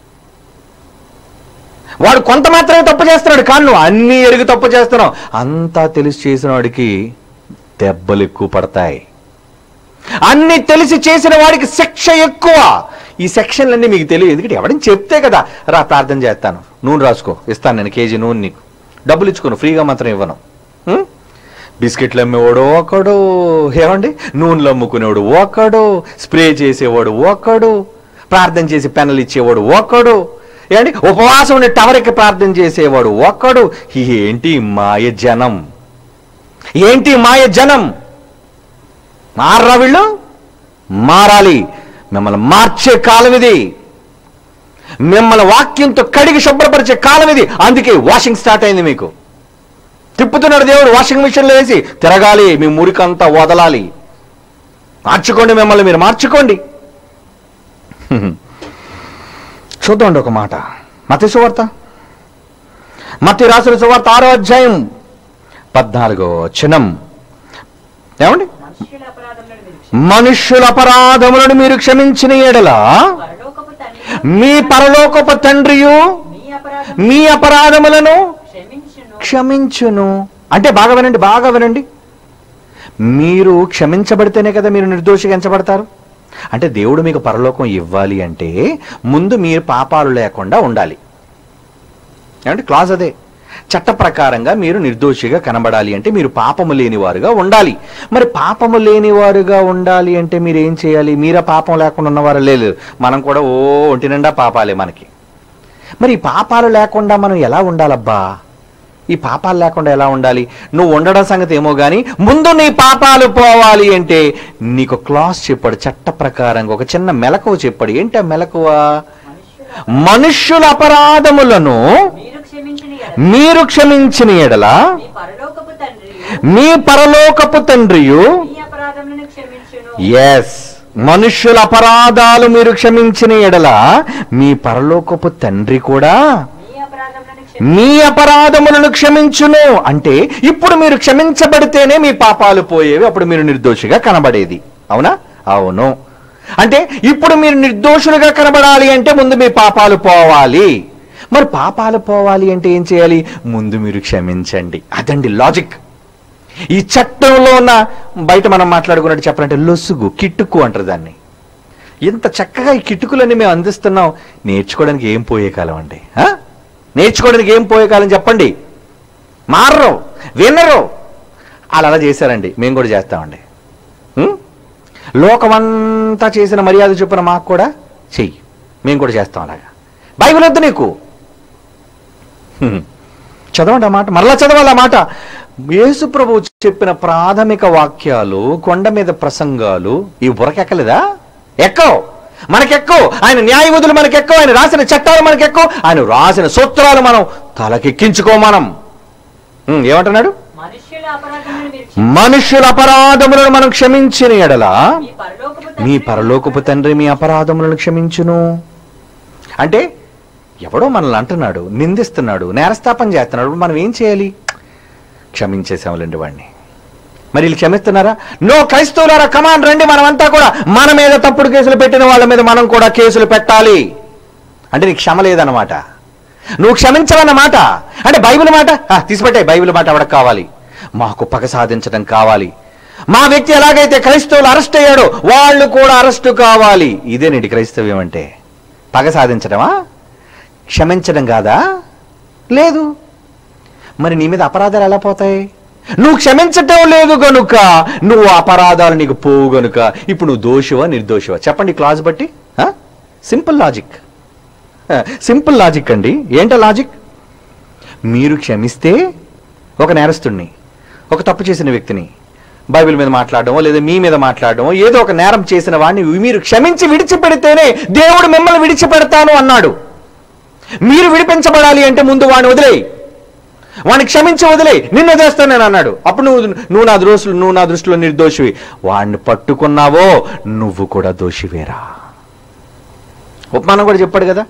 వాడు కొంత మాత్రమే తప్పు చేస్తున్నాడు కానీ నువ్వు అన్ని ఎరుగు తప్పు చేస్తున్నావు అంతా తెలిసి చేసిన వాడికి దెబ్బలు ఎక్కువ పడతాయి అన్ని తెలిసి చేసిన వాడికి శిక్ష ఎక్కువ ఈ సెక్షన్లన్నీ మీకు తెలియదు ఎందుకంటే ఎవడని చెప్తే కదా రా ప్రార్థన చేస్తాను నూనె రాసుకో ఇస్తాను నేను కేజీ నూనె నీకు డబ్బులు ఇచ్చుకోను ఫ్రీగా మాత్రం ఇవ్వను ఉం? బిస్కెట్లు అమ్మేవాడు ఒకడు ఏమండి నూనెలు అమ్ముకునేవాడు ఒకడు స్ప్రే చేసేవాడు ఒకడు ప్రార్థన చేసి పెన్నులు ఇచ్చేవాడు ఒక్కడు ఏంటి ఉపవాసం ఉండి టవర్కి ప్రార్థన చేసేవాడు ఒక్కడు ఏంటి మాయ జనం ఏంటి మాయ జనం మారరా వీళ్ళు మారాలి మిమ్మల్ని మార్చే కాలం ఇది మిమ్మల్ని వాక్యంతో కడిగి శుభ్రపరిచే కాలం ఇది అందుకే వాషింగ్ స్టార్ట్ అయింది మీకు తిప్పుతున్నాడు దేవుడు వాషింగ్ మిషన్లో వేసి తిరగాలి మీ మురికంతా వదలాలి మార్చుకోండి మిమ్మల్ని మీరు మార్చుకోండి హ్మ్. చూద్దాండి ఒక మాట మతి సువార్త మతి రాసిన సువార్త ఆరో అధ్యాయం పద్నాలుగో చినం ఏమండి మనుష్యుల అపరాధములను మీరు మనుష్యుల అపరాధములను మీరు క్షమించిన ఎడల పరలోకపు తండ్రి మీ పరలోకపు తండ్రియు మీ అపరాధం మీ అపరాధములను క్షమించును క్షమించును అంటే బాగా వినండి బాగా వినండి మీరు క్షమించబడితేనే కదా మీరు నిర్దోషిగా ఎంచబడతారు అంటే దేవుడు మీకు పరలోకం ఇవ్వాలి అంటే ముందు మీరు పాపాలు లేకుండా ఉండాలి ఏమంటే క్లాజ్ అదే చట్ట ప్రకారంగా మీరు నిర్దోషిగా కనబడాలి అంటే మీరు పాపము లేనివారుగా ఉండాలి మరి పాపము లేనివారుగా ఉండాలి అంటే మీరు ఏం చేయాలి మీరా పాపం లేకుండా ఉన్నవారు లేదు మనం కూడా ఓ ఒంటి నిండా పాపాలే మనకి మరి ఈ పాపాలు లేకుండా మనం ఎలా ఉండాలబ్బా ఈ పాపాలు లేకుండా ఎలా ఉండాలి నువ్వు ఉండడం సంగతి ఏమో కానీ ముందు నీ పాపాలు పోవాలి అంటే నీకు క్లాస్ చెప్పాడు చట్ట ప్రకారంగా ఒక చిన్న మెలకువ చెప్పాడు ఏంటి ఆ మెలకువ మనుష్యుల మనుష్యుల అపరాధములను మీరు క్షమించిన ఎడల మీరు క్షమించిన ఎడల మీ పరలోకపు తండ్రి మీ పరలోకపు తండ్రియు మీ అపరాధములను క్షమించును ఎస్ మనుష్యుల అపరాధాలు మీరు క్షమించిన ఎడల మీ పరలోకపు తండ్రి కూడా మీ అపరాధములను క్షమి మీ అపరాధములను క్షమించును అంటే ఇప్పుడు మీరు క్షమించబడితేనే మీ పాపాలు పోయేవి అప్పుడు మీరు నిర్దోషిగా కనబడేది అవునా అవును అంటే ఇప్పుడు మీరు నిర్దోషులుగా కనబడాలి అంటే ముందు మీ పాపాలు పోవాలి మరి పాపాలు పోవాలి అంటే ఏం చేయాలి ముందు మీరు క్షమించండి అదండి లాజిక్ ఈ చట్టంలో ఉన్న బయట మనం మాట్లాడుకున్నట్టు చెప్పాలంటే లొసుగు కిట్టుకు అంటారు దాన్ని ఇంత చక్కగా ఈ కిటుకులన్నీ మేము అందిస్తున్నాం నేర్చుకోవడానికి ఏం పోయే కాలం అండి ఆ? నేర్చుకోవడానికి ఏం పోయే కాలం చెప్పండి మారరు వినరు వాళ్ళు అలా చేశారండి మేము కూడా చేస్తామండి ఉం? లోకమంతా చేసిన మర్యాద చొప్పున మాకు కూడా చెయ్యి మేము కూడా చేస్తాం అలాగా బైబిల్ వద్దు నీకు హ్మ్. చదవండి ఆ మాట మరలా చదవాలి ఆ మాట యేసు ప్రభు చెప్పిన ప్రాథమిక వాక్యాలు కొండ మీద ప్రసంగాలు ఈ బురకెక్కలేదా ఎక్కవు మనకెక్కవు ఆయన న్యాయవిధులు మనకెక్కవు ఆయన రాసిన చట్టాలు మనకెక్కవు ఆయన రాసిన సూత్రాలు మనం తలకెక్కించుకో మనం హ్మ్, ఏమంటున్నాడు మనుష్యుల అపరాధములను మీరు క్షమి- మనుష్యుల అపరాధములను మనం క్షమించిన ఎడల మీ పరలోకపు మీ తండ్రి పరలోకపు తండ్రి మీ అపరాధములను క్షమించును అంటే ఎవడో మనల్ని అంటున్నాడు నిందిస్తున్నాడు నేరస్థాపన చేస్తున్నాడు మనం ఏం చేయాలి క్షమించేసాములేండి వాడిని మరి వీళ్ళు క్షమిస్తున్నారా నో క్రైస్తవులారా కమాన్ రండి మనమంతా కూడా మన మీద తప్పుడు కేసులు పెట్టిన వాళ్ళ మీద మనం కూడా కేసులు పెట్టాలి అంటే నీకు క్షమ లేదన్నమాట నువ్వు క్షమించవన్నమాట అంటే బైబిల్ మాట "ఆ, తీసిపెట్టాయి బైబిల్ మాట ఎవడకు కావాలి మాకు పగ సాధించడం కావాలి మా వ్యక్తి ఎలాగైతే క్రైస్తవులు అరెస్ట్ అయ్యాడో వాళ్ళు కూడా అరెస్టు కావాలి ఇదేనండి క్రైస్తవ్యం అంటే పగ సాధించడమా క్షమించడం కాదా లేదు మరి నీ మీద అపరాధాలు ఎలా పోతాయి నువ్వు క్షమించటం లేదు గనుక నువ్వు అపరాధాలు నీకు పోవు గనుక ఇప్పుడు నువ్వు దోషివా నిర్దోషివా చెప్పండి క్లాజ్ బట్టి సింపుల్ లాజిక్ సింపుల్ లాజిక్ అండి ఏంటో లాజిక్ మీరు క్షమిస్తే ఒక నేరస్తుడిని ఒక తప్పు చేసిన వ్యక్తిని బైబిల్ మీద మాట్లాడడమో లేదా మీ మీద మాట్లాడడమో ఏదో ఒక నేరం చేసిన వాడిని మీరు క్షమించి విడిచిపెడితేనే దేవుడు మిమ్మల్ని విడిచిపెడతాను అన్నాడు మీరు విడిపించబడాలి అంటే ముందు వాడిని వదిలేయి వాడిని క్షమించి వదిలేయి నిన్ను వదిలేస్తాను నేను అన్నాడు అప్పుడు నువ్వు నువ్వు నా దృష్టిలో నువ్వు నా దృష్టిలో నిర్దోషివి వాడిని పట్టుకున్నావో నువ్వు కూడా దోషివేరా ఉపమానం కూడా చెప్పాడు కదా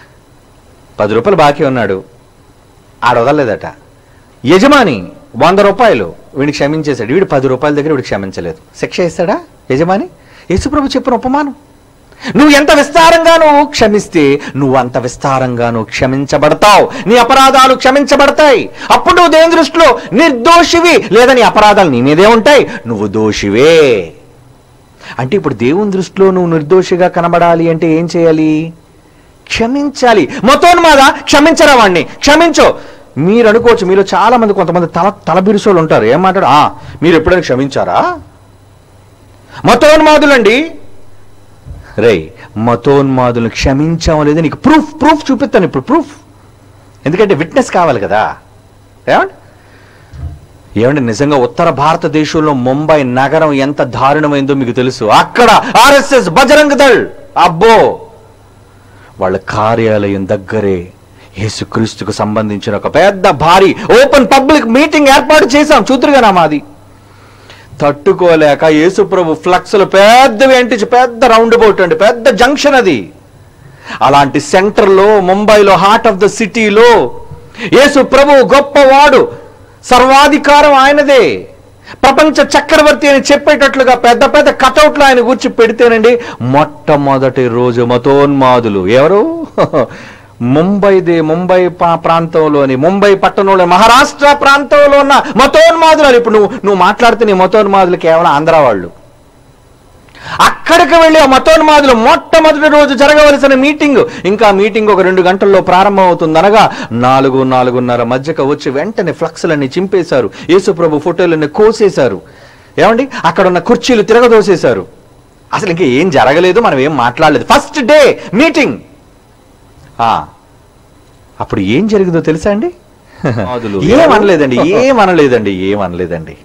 పది రూపాయలు బాకీ ఉన్నాడు ఆడ వదలలేదట యజమాని వంద రూపాయలు వీడిని క్షమించేశాడు వీడు పది రూపాయల దగ్గర వీడికి క్షమించలేదు శిక్ష ఇస్తాడా యజమాని యేసుప్రభు చెప్పిన ఉపమానం నువ్వు ఎంత విస్తారంగా నువ్వు క్షమిస్తే నువ్వు అంత విస్తారంగా నువ్వు క్షమించబడతావు నీ అపరాధాలు క్షమించబడతాయి అప్పుడు నువ్వు దేవుని దృష్టిలో నిర్దోషివి లేదా నీ అపరాధాలు నీ మీదే ఉంటాయి నువ్వు దోషివే అంటే ఇప్పుడు దేవుని దృష్టిలో నువ్వు నిర్దోషిగా కనబడాలి అంటే ఏం చేయాలి క్షమించాలి మొత్తోన్మాద క్షమించరా వాడిని క్షమించు మీరు అనుకోవచ్చు మీలో చాలా మంది కొంతమంది తల తల బిరుసోళ్ళు ఉంటారు ఏం మాట్లాడు "ఆ, మీరు ఎప్పుడైనా క్షమించారా మొత్తోన్మాదులండి రేయ్ మతోన్మాదులను క్షమించామో లేదో నీకు ప్రూఫ్ ప్రూఫ్ చూపిస్తాను ఇప్పుడు ప్రూఫ్ ఎందుకంటే విట్నెస్ కావాలి కదా ఏమండి ఏమండి నిజంగా ఉత్తర భారతదేశంలో ముంబై నగరం ఎంత దారుణమైందో మీకు తెలుసు అక్కడ ఆర్ఎస్ఎస్ బజరంగ దళ్ అబ్బో వాళ్ళ కార్యాలయం దగ్గరే యేసుక్రీస్తుకు సంబంధించిన ఒక పెద్ద భారీ ఓపెన్ పబ్లిక్ మీటింగ్ ఏర్పాటు చేశాం చూతురుగా మాది తట్టుకోలేక యేసుప్రభు ఫ్లక్స్లు పెద్దవి అంటించి పెద్ద రౌండ్ బోట్ అండి పెద్ద జంక్షన్ అది అలాంటి సెంటర్లో ముంబైలో హార్ట్ ఆఫ్ ద సిటీలో యేసు ప్రభు గొప్పవాడు సర్వాధికారం ఆయనదే ప్రపంచ చక్రవర్తి అని చెప్పేటట్లుగా పెద్ద పెద్ద కటౌట్లు ఆయన గురించి పెడితేనండి మొట్టమొదటి రోజు మతోన్మాదులు ఎవరు ముంబైది ముంబై పా- ప్రాంతంలోని ముంబై పట్టణంలో మహారాష్ట్ర ప్రాంతంలో ఉన్న మతోన్మాదులు ఇప్పుడు నువ్వు నువ్వు మాట్లాడితే నీ మతోన్మాదులు కేవలం ఆంధ్ర వాళ్ళు అక్కడికి వెళ్ళి ఆ మతోన్మాదులు మొట్టమొదటి రోజు జరగవలసిన మీటింగ్ ఇంకా మీటింగ్ ఒక రెండు గంటల్లో ప్రారంభం అవుతుంది అనగా నాలుగు నాలుగున్నర మధ్యకు వచ్చి వెంటనే ఫ్లక్స్లన్నీ చింపేశారు యేసుప్రభు ఫోటోలన్నీ కోసేశారు ఏమండి అక్కడ ఉన్న కుర్చీలు తిరగదోసేశారు అసలు ఇంకా ఏం జరగలేదు మనం ఏం మాట్లాడలేదు ఫస్ట్ డే మీటింగ్ అప్పుడు ఏం జరిగిందో తెలుసా అండి ఏమనలేదండి ఏమనలేదండి ఏమనలేదండి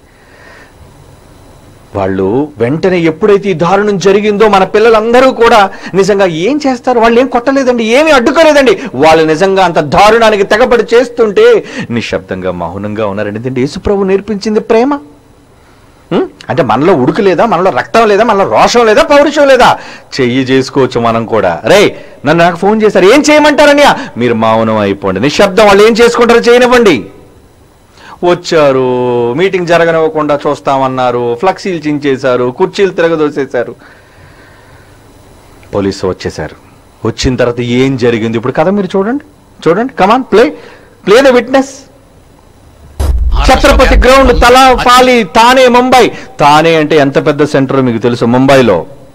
వాళ్ళు వెంటనే ఎప్పుడైతే ఈ దారుణం జరిగిందో మన పిల్లలందరూ కూడా నిజంగా ఏం చేస్తారు వాళ్ళు ఏం కొట్టలేదండి ఏమీ అడ్డుకోలేదండి వాళ్ళు నిజంగా అంత దారుణానికి తెగబడి చేస్తుంటే నిశ్శబ్దంగా మౌనంగా ఉన్నారండి ఎందుకంటే యేసుప్రభు నేర్పించింది ప్రేమ ఉం? అంటే మనలో ఉడుకు లేదా మనలో రక్తం లేదా మనలో రోషం లేదా పౌరుషం లేదా చెయ్యి చేసుకోవచ్చు మనం కూడా రే నన్ను నాకు ఫోన్ చేశారు ఏం చేయమంటారని మీరు మౌనం అయిపోండి నిశ్శబ్దం వాళ్ళు ఏం చేసుకుంటారో చేయనివ్వండి వచ్చారు మీటింగ్ జరగనివ్వకుండా చూస్తామన్నారు ఫ్లక్సీలు చించేశారు కుర్చీలు తిరగదోసేశారు పోలీసు వచ్చేశారు వచ్చిన తర్వాత ఏం జరిగింది ఇప్పుడు కథ మీరు చూడండి చూడండి come on play play the witness Chhatrapati ground Talapali తానే ముంబై తానే అంటే ఎంత పెద్ద సెంటర్ మీకు తెలుసు ముంబైలో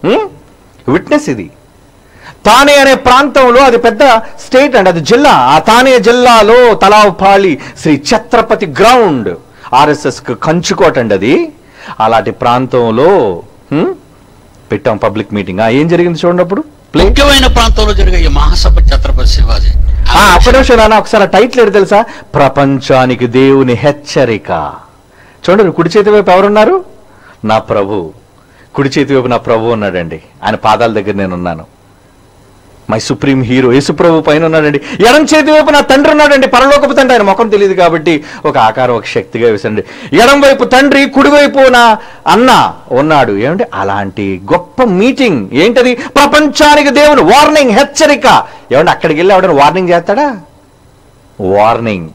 విట్నెస్ ఇది తానే అనే ప్రాంతంలో అది పెద్ద స్టేట్ అండి అది జిల్లా ఆ తానే జిల్లాలో తలాపాలి శ్రీ ఛత్రపతి గ్రౌండ్ ఆర్ఎస్ఎస్ కు కంచుకోట అండి అది అలాంటి ప్రాంతంలో హ్మ్, పెట్టాం పబ్లిక్ మీటింగ్ ఆ ఏం జరిగింది చూడండి అప్పుడు ప్లే ముఖ్యమైన ప్రాంతంలో జరిగే ఈ మహాసభ ఛత్రపతి శివాజీ ఆ, ఒక్క నిమిషం నాన్న ఒకసారి టైటిల్ ఏంటి తెలుసా ప్రపంచానికి దేవుని హెచ్చరిక చూడండి కుడి చేతి వైపు ఎవరున్నారు నా ప్రభు కుడి చేతి వైపు నా ప్రభు ఉన్నాడండి ఆయన పాదాల దగ్గర నేను ఉన్నాను మై సుప్రీం హీరో యేసుప్రభు పైన ఉన్నాడండి ఎడం చేతి వైపు నా తండ్రి ఉన్నాడండి పరలోకపు తండ్రి ఆయన ముఖం తెలియదు కాబట్టి ఒక ఆకారం ఒక శక్తిగా వేసండి ఎడం వైపు తండ్రి కుడివైపు నా అన్న ఉన్నాడు ఏమంటే అలాంటి గొప్ప మీటింగ్ ఏంటది ప్రపంచానికి దేవుని వార్నింగ్ హెచ్చరిక ఏమంటే అక్కడికి వెళ్ళి ఎవడైనా వార్నింగ్ చేస్తాడా వార్నింగ్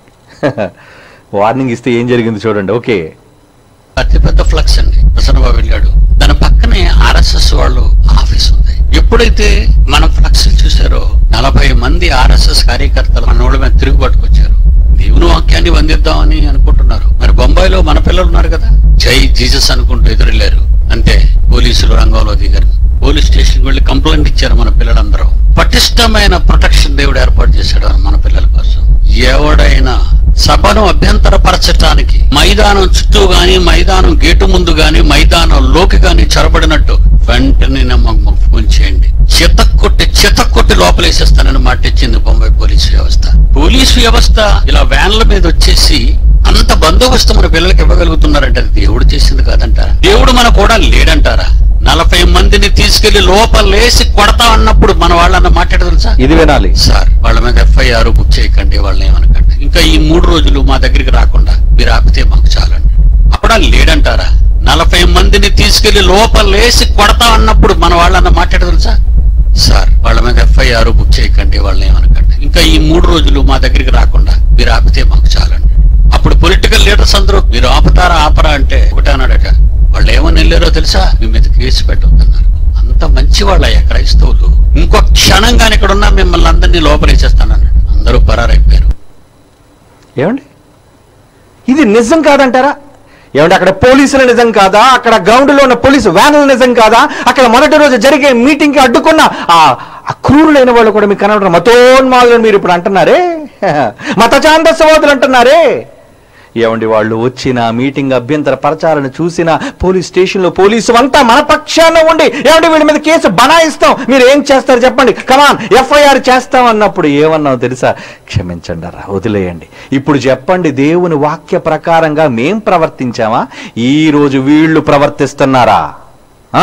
వార్నింగ్ ఇస్తే ఏం జరిగింది చూడండి ఓకే అతిపెద్ద ఫ్లక్స్ అండి ప్రసన్నబాబు వెళ్ళాడు దాని పక్కనే ఆర్ఎస్ఎస్ వాళ్ళు ఆఫీస్ ఉంది ఎప్పుడైతే మన ఫ్లక్స్ చూసారో నలభై మంది ఆర్ఎస్ఎస్ కార్యకర్తలు మన ఊళ్ళ మీద తిరుగు పట్టుకొచ్చారు దేవుని వాక్యాన్ని వందిద్దామని అనుకుంటున్నారు మరి బొంబాయిలో మన పిల్లలు ఉన్నారు కదా జై జీసస్ అనుకుంటూ ఎదురెళ్లారు అంతే పోలీసులు రంగంలో దిగారు పోలీస్ స్టేషన్ వెళ్ళి కంప్లైంట్ ఇచ్చారు మన పిల్లలందరూ పటిష్టమైన ప్రొటెక్షన్ దేవుడు ఏర్పాటు చేశాడు మన పిల్లల కోసం ఎవడైనా సభను అభ్యంతరపరచటానికి మైదానం చుట్టూ గాని మైదానం గేటు ముందు గాని మైదానం లోకి గాని చొరబడినట్టు వెంటనే మాకు ఫోన్ చేయండి చితక్కొట్టి చితక్కొట్టి లోపలేసేస్తానని మాట ఇచ్చింది బొంబాయి పోలీసు వ్యవస్థ పోలీసు వ్యవస్థ ఇలా వ్యాన్ల మీద వచ్చేసి అంత బందోబస్తు మన పిల్లలకి ఇవ్వగలుగుతున్నారంటే అది దేవుడు చేసింది కాదంటారా దేవుడు మన కూడా లేడంటారా నలభై మందిని తీసుకెళ్లి లోపలేసి కొడతా అన్నప్పుడు మన వాళ్ళన్న మాట్లాడ తెలుసా ఇది వినాలి సార్ వాళ్ళ మీద ఎఫ్ఐఆర్ బుక్ చేయకండి వాళ్ళని ఏమనకండి ఇంకా ఈ మూడు రోజులు మా దగ్గరికి రాకుండా మీరు ఆపితే మాకు చాలండి అప్పుడా లేడంటారా నలభై మందిని తీసుకెళ్లి లోపలేసి కొడతా అన్నప్పుడు మన వాళ్ళన్న మాట్లాడ తెలుసా సార్ వాళ్ళ మీద ఎఫ్ఐఆర్ బుక్ చేయకండి వాళ్ళని ఏమనకండి ఇంకా ఈ మూడు రోజులు మా దగ్గరికి రాకుండా మీరు ఆపితే మాకు చాలండి అప్పుడు పొలిటికల్ లీడర్స్ అందరూ మీరు ఆపుతారా ఆపరా అంటే ఒకటే అన్నాడట వాళ్ళు ఏమని వెళ్ళారో తెలుసా మీ మీద కేసు పెట్టొద్దన్నారు అంత మంచి వాళ్ళయ్యా క్రైస్తవులు ఇంకో క్షణంగానే ఇక్కడ ఉన్నా మిమ్మల్ని అందరినీ లోపలేసేస్తానన్నాడు అందరూ పరారైపోయారు ఏమండి ఇది నిజం కాదంటారా ఏమంటే అక్కడ పోలీసులు నిజం కాదా అక్కడ గ్రౌండ్ లో ఉన్న పోలీసు వ్యానులు నిజం కాదా అక్కడ మొదటి రోజు జరిగే మీటింగ్ కి అడ్డుకున్న ఆ ఆ క్రూరులైన వాళ్ళు కూడా మీకు కనబడరు మతోన్మాదులను మీరు ఇప్పుడు అంటున్నారే మత చాందస్వాదులు అంటున్నారే ఏమండి వాళ్ళు వచ్చిన మీటింగ్ అభ్యంతర పరచాలని చూసిన పోలీస్ స్టేషన్లో పోలీసు అంతా మన పక్షాన ఉండి ఏమండి వీడి మీద కేసు బనాయిస్తాం మీరు ఏం చేస్తారు చెప్పండి కమాన్ ఎఫ్ఐఆర్ చేస్తాం అన్నప్పుడు ఏమన్నావు తెలుసా క్షమించండి రా వదిలేయండి ఇప్పుడు చెప్పండి దేవుని వాక్య ప్రకారంగా మేం ప్రవర్తించామా ఈ రోజు వీళ్ళు ప్రవర్తిస్తున్నారా ఆ?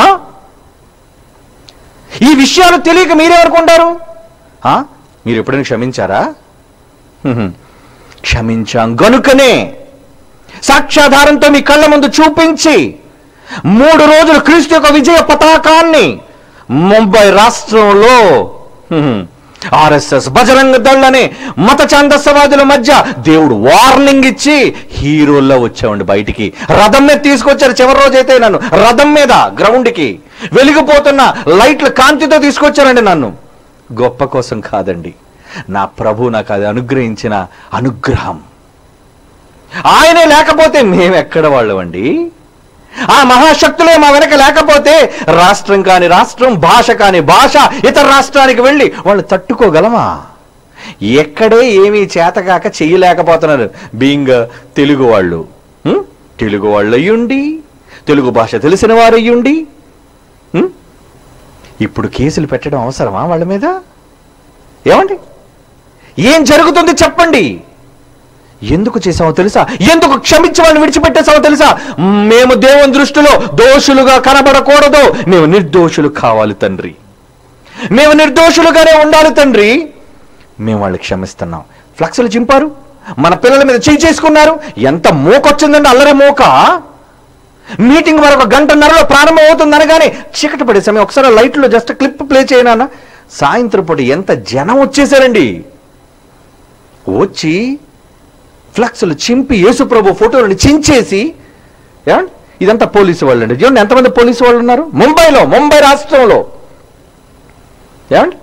ఈ విషయాలు తెలియక మీరేమనుకుంటారు ఆ? మీరు ఎప్పుడైనా క్షమించారా హ్మ్. క్షమించాం గనుకనే సాక్ష్యాధారంతో మీ కళ్ళ ముందు చూపించి మూడు రోజులు క్రీస్తు యొక్క విజయ పతాకాన్ని ముంబై రాష్ట్రంలో హ్మ్, ఆర్ఎస్ఎస్ బజరంగ దళ్ అనే మత ఛాందస్సవాదుల మధ్య దేవుడు వార్నింగ్ ఇచ్చి హీరోల్లో వచ్చామండి బయటికి రథం మీద తీసుకొచ్చారు చివరి రోజైతే నన్ను రథం మీద గ్రౌండ్కి వెలిగిపోతున్న లైట్ల కాంతితో తీసుకొచ్చారండి నన్ను గొప్ప కోసం కాదండి నా ప్రభు నాకు అది అనుగ్రహించిన అనుగ్రహం ఆయనే లేకపోతే మేమెక్కడ వాళ్ళమండి ఆ మహాశక్తులే మా వెనక లేకపోతే రాష్ట్రం కాని రాష్ట్రం భాష కాని భాష ఇతర రాష్ట్రానికి వెళ్ళి వాళ్ళు తట్టుకోగలమా ఎక్కడే ఏమీ చేతకాక చెయ్యలేకపోతున్నారు బీయింగ్ తెలుగు వాళ్ళు హ్మ్? తెలుగు వాళ్ళు అయ్యుండి తెలుగు భాష తెలిసిన వారు అయ్యుండి హ్మ్? ఇప్పుడు కేసులు పెట్టడం అవసరమా వాళ్ళ మీద ఏమండి ఏం జరుగుతుంది చెప్పండి ఎందుకు చేసామో తెలుసా ఎందుకు క్షమించి వాళ్ళని విడిచిపెట్టేసామో తెలుసా మేము దేవుని దృష్టిలో దోషులుగా కనబడకూడదు మేము నిర్దోషులు కావాలి తండ్రి మేము నిర్దోషులుగానే ఉండాలి తండ్రి మేము వాళ్ళు క్షమిస్తున్నాం ఫ్లక్స్లు చింపారు మన పిల్లల మీద చేయి చేసుకున్నారు ఎంత మోకొచ్చిందండి అల్లరి మోక మీటింగ్ మరొక గంటన్నరలో ప్రారంభం అవుతుంది అనగానే చీకటి పడే సమయం ఒకసారి లైట్లో జస్ట్ క్లిప్ ప్లే చేయనా సాయంత్రం పూట ఎంత జనం వచ్చేసారండి వచ్చి ఫ్లక్స్లు చింపి యేసుప్రభు ఫోటోలను చించేసి ఏమండి ఇదంతా పోలీసు వాళ్ళు అండి చూడండి ఎంతమంది పోలీసు వాళ్ళు ఉన్నారు ముంబైలో ముంబై రాష్ట్రంలో ఏమండి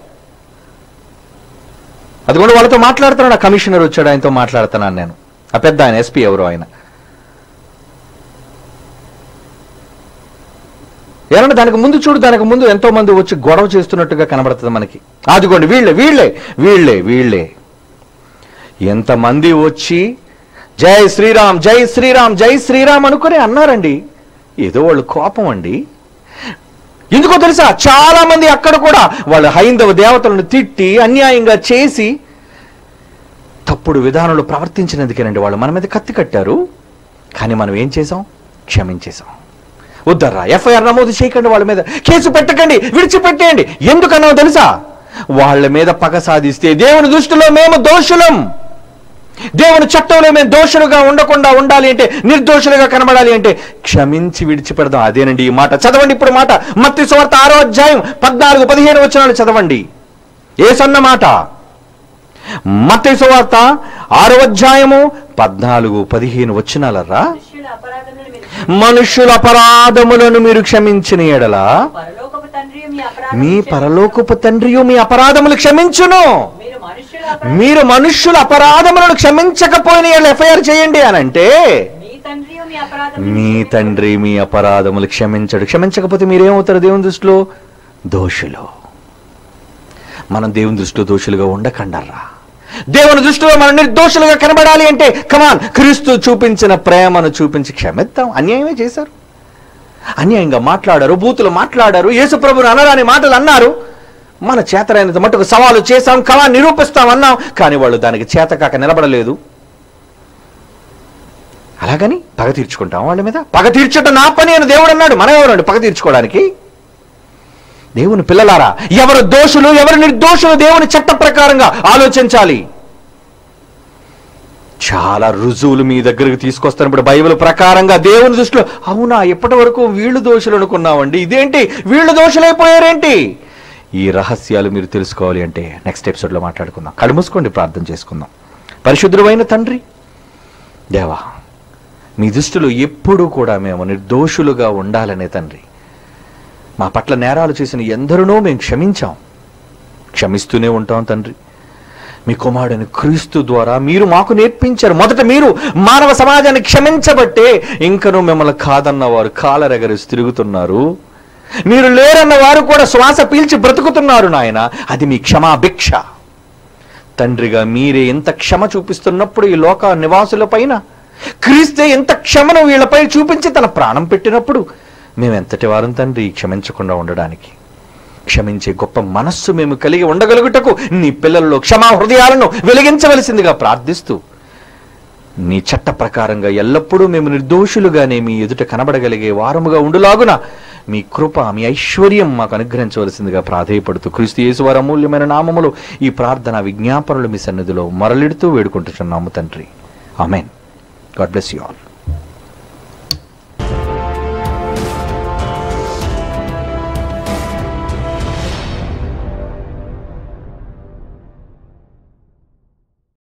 అది కూడా వాళ్ళతో మాట్లాడుతున్నాను ఆ కమిషనర్ వచ్చాడు ఆయనతో మాట్లాడుతున్నాను నేను ఆ పెద్ద ఆయన ఎస్పీ ఎవరు ఆయన ఏమన్నా దానికి ముందు చూడు దానికి ముందు ఎంతో మంది వచ్చి గొడవ చేస్తున్నట్టుగా కనబడుతుంది మనకి అదిగోండి వీళ్ళే వీళ్ళే వీళ్ళే వీళ్ళే ఎంతమంది వచ్చి జై శ్రీరామ్ జై శ్రీరామ్ జై శ్రీరామ్ అనుకుని అన్నారండి ఏదో వాళ్ళు కోపం అండి ఎందుకో తెలుసా చాలా మంది అక్కడ కూడా వాళ్ళ హైందవ దేవతలను తిట్టి అన్యాయంగా చేసి తప్పుడు విధానంలో ప్రవర్తించినందుకేనండి వాళ్ళు మన మీద కత్తి కట్టారు కానీ మనం ఏం చేసాం క్షమించేసాం వద్దర్రా ఎఫ్ఐఆర్ నమోదు చేయకండి వాళ్ళ మీద కేసు పెట్టకండి విడిచిపెట్టేయండి ఎందుకన్నావు తెలుసా వాళ్ళ మీద పగ సాధిస్తే దేవుని దృష్టిలో మేము దోషులం దేవుని చట్టంలో మేము దోషులుగా ఉండకుండా ఉండాలి అంటే నిర్దోషులుగా కనబడాలి అంటే క్షమించి విడిచిపెడదాం అదేనండి ఈ మాట చదవండి ఇప్పుడు మాట మత్తి సువార్త ఆరో అధ్యాయం పద్నాలుగు పదిహేను వచనాలు చదవండి ఏ సన్న మాట మత్తి సువార్త ఆరో అధ్యాయము పద్నాలుగు పదిహేను వచనాలరా మనుష్యుల అపరాధములను మీరు మనుష్యుల అపరాధములను మీరు క్షమించిన ఎడలా పరలోకపు తండ్రి మీ అపరాధం మీ పరలోకపు తండ్రియు మీ అపరాధములు క్షమించును మీరు మనుష్యుల అపరాధం మీరు మనుష్యుల అపరాధములను క్షమించకపోయిన ఎడల ఎఫ్ఐఆర్ చేయండి అని అంటే మీ తండ్రి మీ అపరాధం మీ తండ్రి మీ అపరాధములు క్షమించడు క్షమించకపోతే మీరేమవుతారు దేవుని దృష్టిలో దోషులు మనం దేవుని దృష్టిలో దోషులుగా ఉండకండర్రా దేవుని దృష్టిలో మనం నిర్దోషులుగా కనబడాలి అంటే కమాన్ క్రీస్తు చూపించిన ప్రేమను చూపించి క్షమిద్దాం అన్యాయమే చేశారు అన్యాయంగా మాట్లాడారు బూతులు మాట్లాడారు యేసుప్రభుని అనరాని మాటలు అన్నారు మన చేతనైనంత మట్టుకు సవాలు చేశాం కమా నిరూపిస్తాం అన్నాం కానీ వాళ్ళు దానికి చేతకాక నిలబడలేదు అలాగని పగ తీర్చుకుంటాం వాళ్ళ మీద పగ తీర్చడం నా పని అని దేవుడు అన్నాడు మనం ఎవరండి పగ తీర్చుకోవడానికి దేవుని పిల్లలారా ఎవరు దోషులు ఎవరు నిర్దోషులు దేవుని చట్ట ప్రకారంగా ఆలోచించాలి చాలా రుజువులు మీ దగ్గరకు తీసుకొస్తాను ఇప్పుడు బైబిల్ ప్రకారంగా దేవుని దృష్టిలో అవునా ఇప్పటి వరకు వీళ్ళు దోషులు అనుకున్నామండి ఇదేంటి వీళ్ళు దోషులైపోయారేంటి ఈ రహస్యాలు మీరు తెలుసుకోవాలి అంటే నెక్స్ట్ ఎపిసోడ్లో మాట్లాడుకుందాం కళ్ళు మూసుకోండి ప్రార్థన చేసుకుందాం పరిశుద్ధుడైన తండ్రి దేవా మీ దృష్టిలో ఎప్పుడూ కూడా మేము నిర్దోషులుగా ఉండాలనే తండ్రి మా పట్ల నేరాలు చేసిన ఎందరినో మేము క్షమించాం క్షమిస్తూనే ఉంటాం తండ్రి మీ కుమారుని క్రీస్తు ద్వారా మీరు మాకు నేర్పించారు మొదట మీరు మానవ సమాజాన్ని క్షమించబట్టే ఇంకను మిమ్మల్ని కాదన్న వారు కాలరెగరిసి తిరుగుతున్నారు మీరు లేరన్న వారు కూడా శ్వాస పీల్చి బ్రతుకుతున్నారు నాయన అది మీ క్షమాభిక్ష తండ్రిగా మీరే ఎంత క్షమ చూపిస్తున్నప్పుడు ఈ లోక నివాసుల పైన క్రీస్తే ఎంత క్షమను వీళ్ళపై చూపించి తన ప్రాణం పెట్టినప్పుడు మేము ఎంతటి వారం తండ్రి క్షమించకుండా ఉండడానికి క్షమించే గొప్ప మనస్సు మేము కలిగి ఉండగలుగుటకు నీ పిల్లల్లో క్షమా హృదయాలను వెలిగించవలసిందిగా ప్రార్థిస్తూ నీ చట్ట ప్రకారంగా ఎల్లప్పుడూ మేము నిర్దోషులుగానే మీ ఎదుట కనబడగలిగే వారముగా ఉండులాగున మీ కృప మీ ఐశ్వర్యం మాకు అనుగ్రహించవలసిందిగా ప్రాధేయపడుతూ క్రీస్తు యేసువారి అమూల్యమైన నామములో ఈ ప్రార్థన విజ్ఞాపనలు మీ సన్నిధిలో మరలిడుతూ వేడుకుంటున్నాము తండ్రి amen God bless you all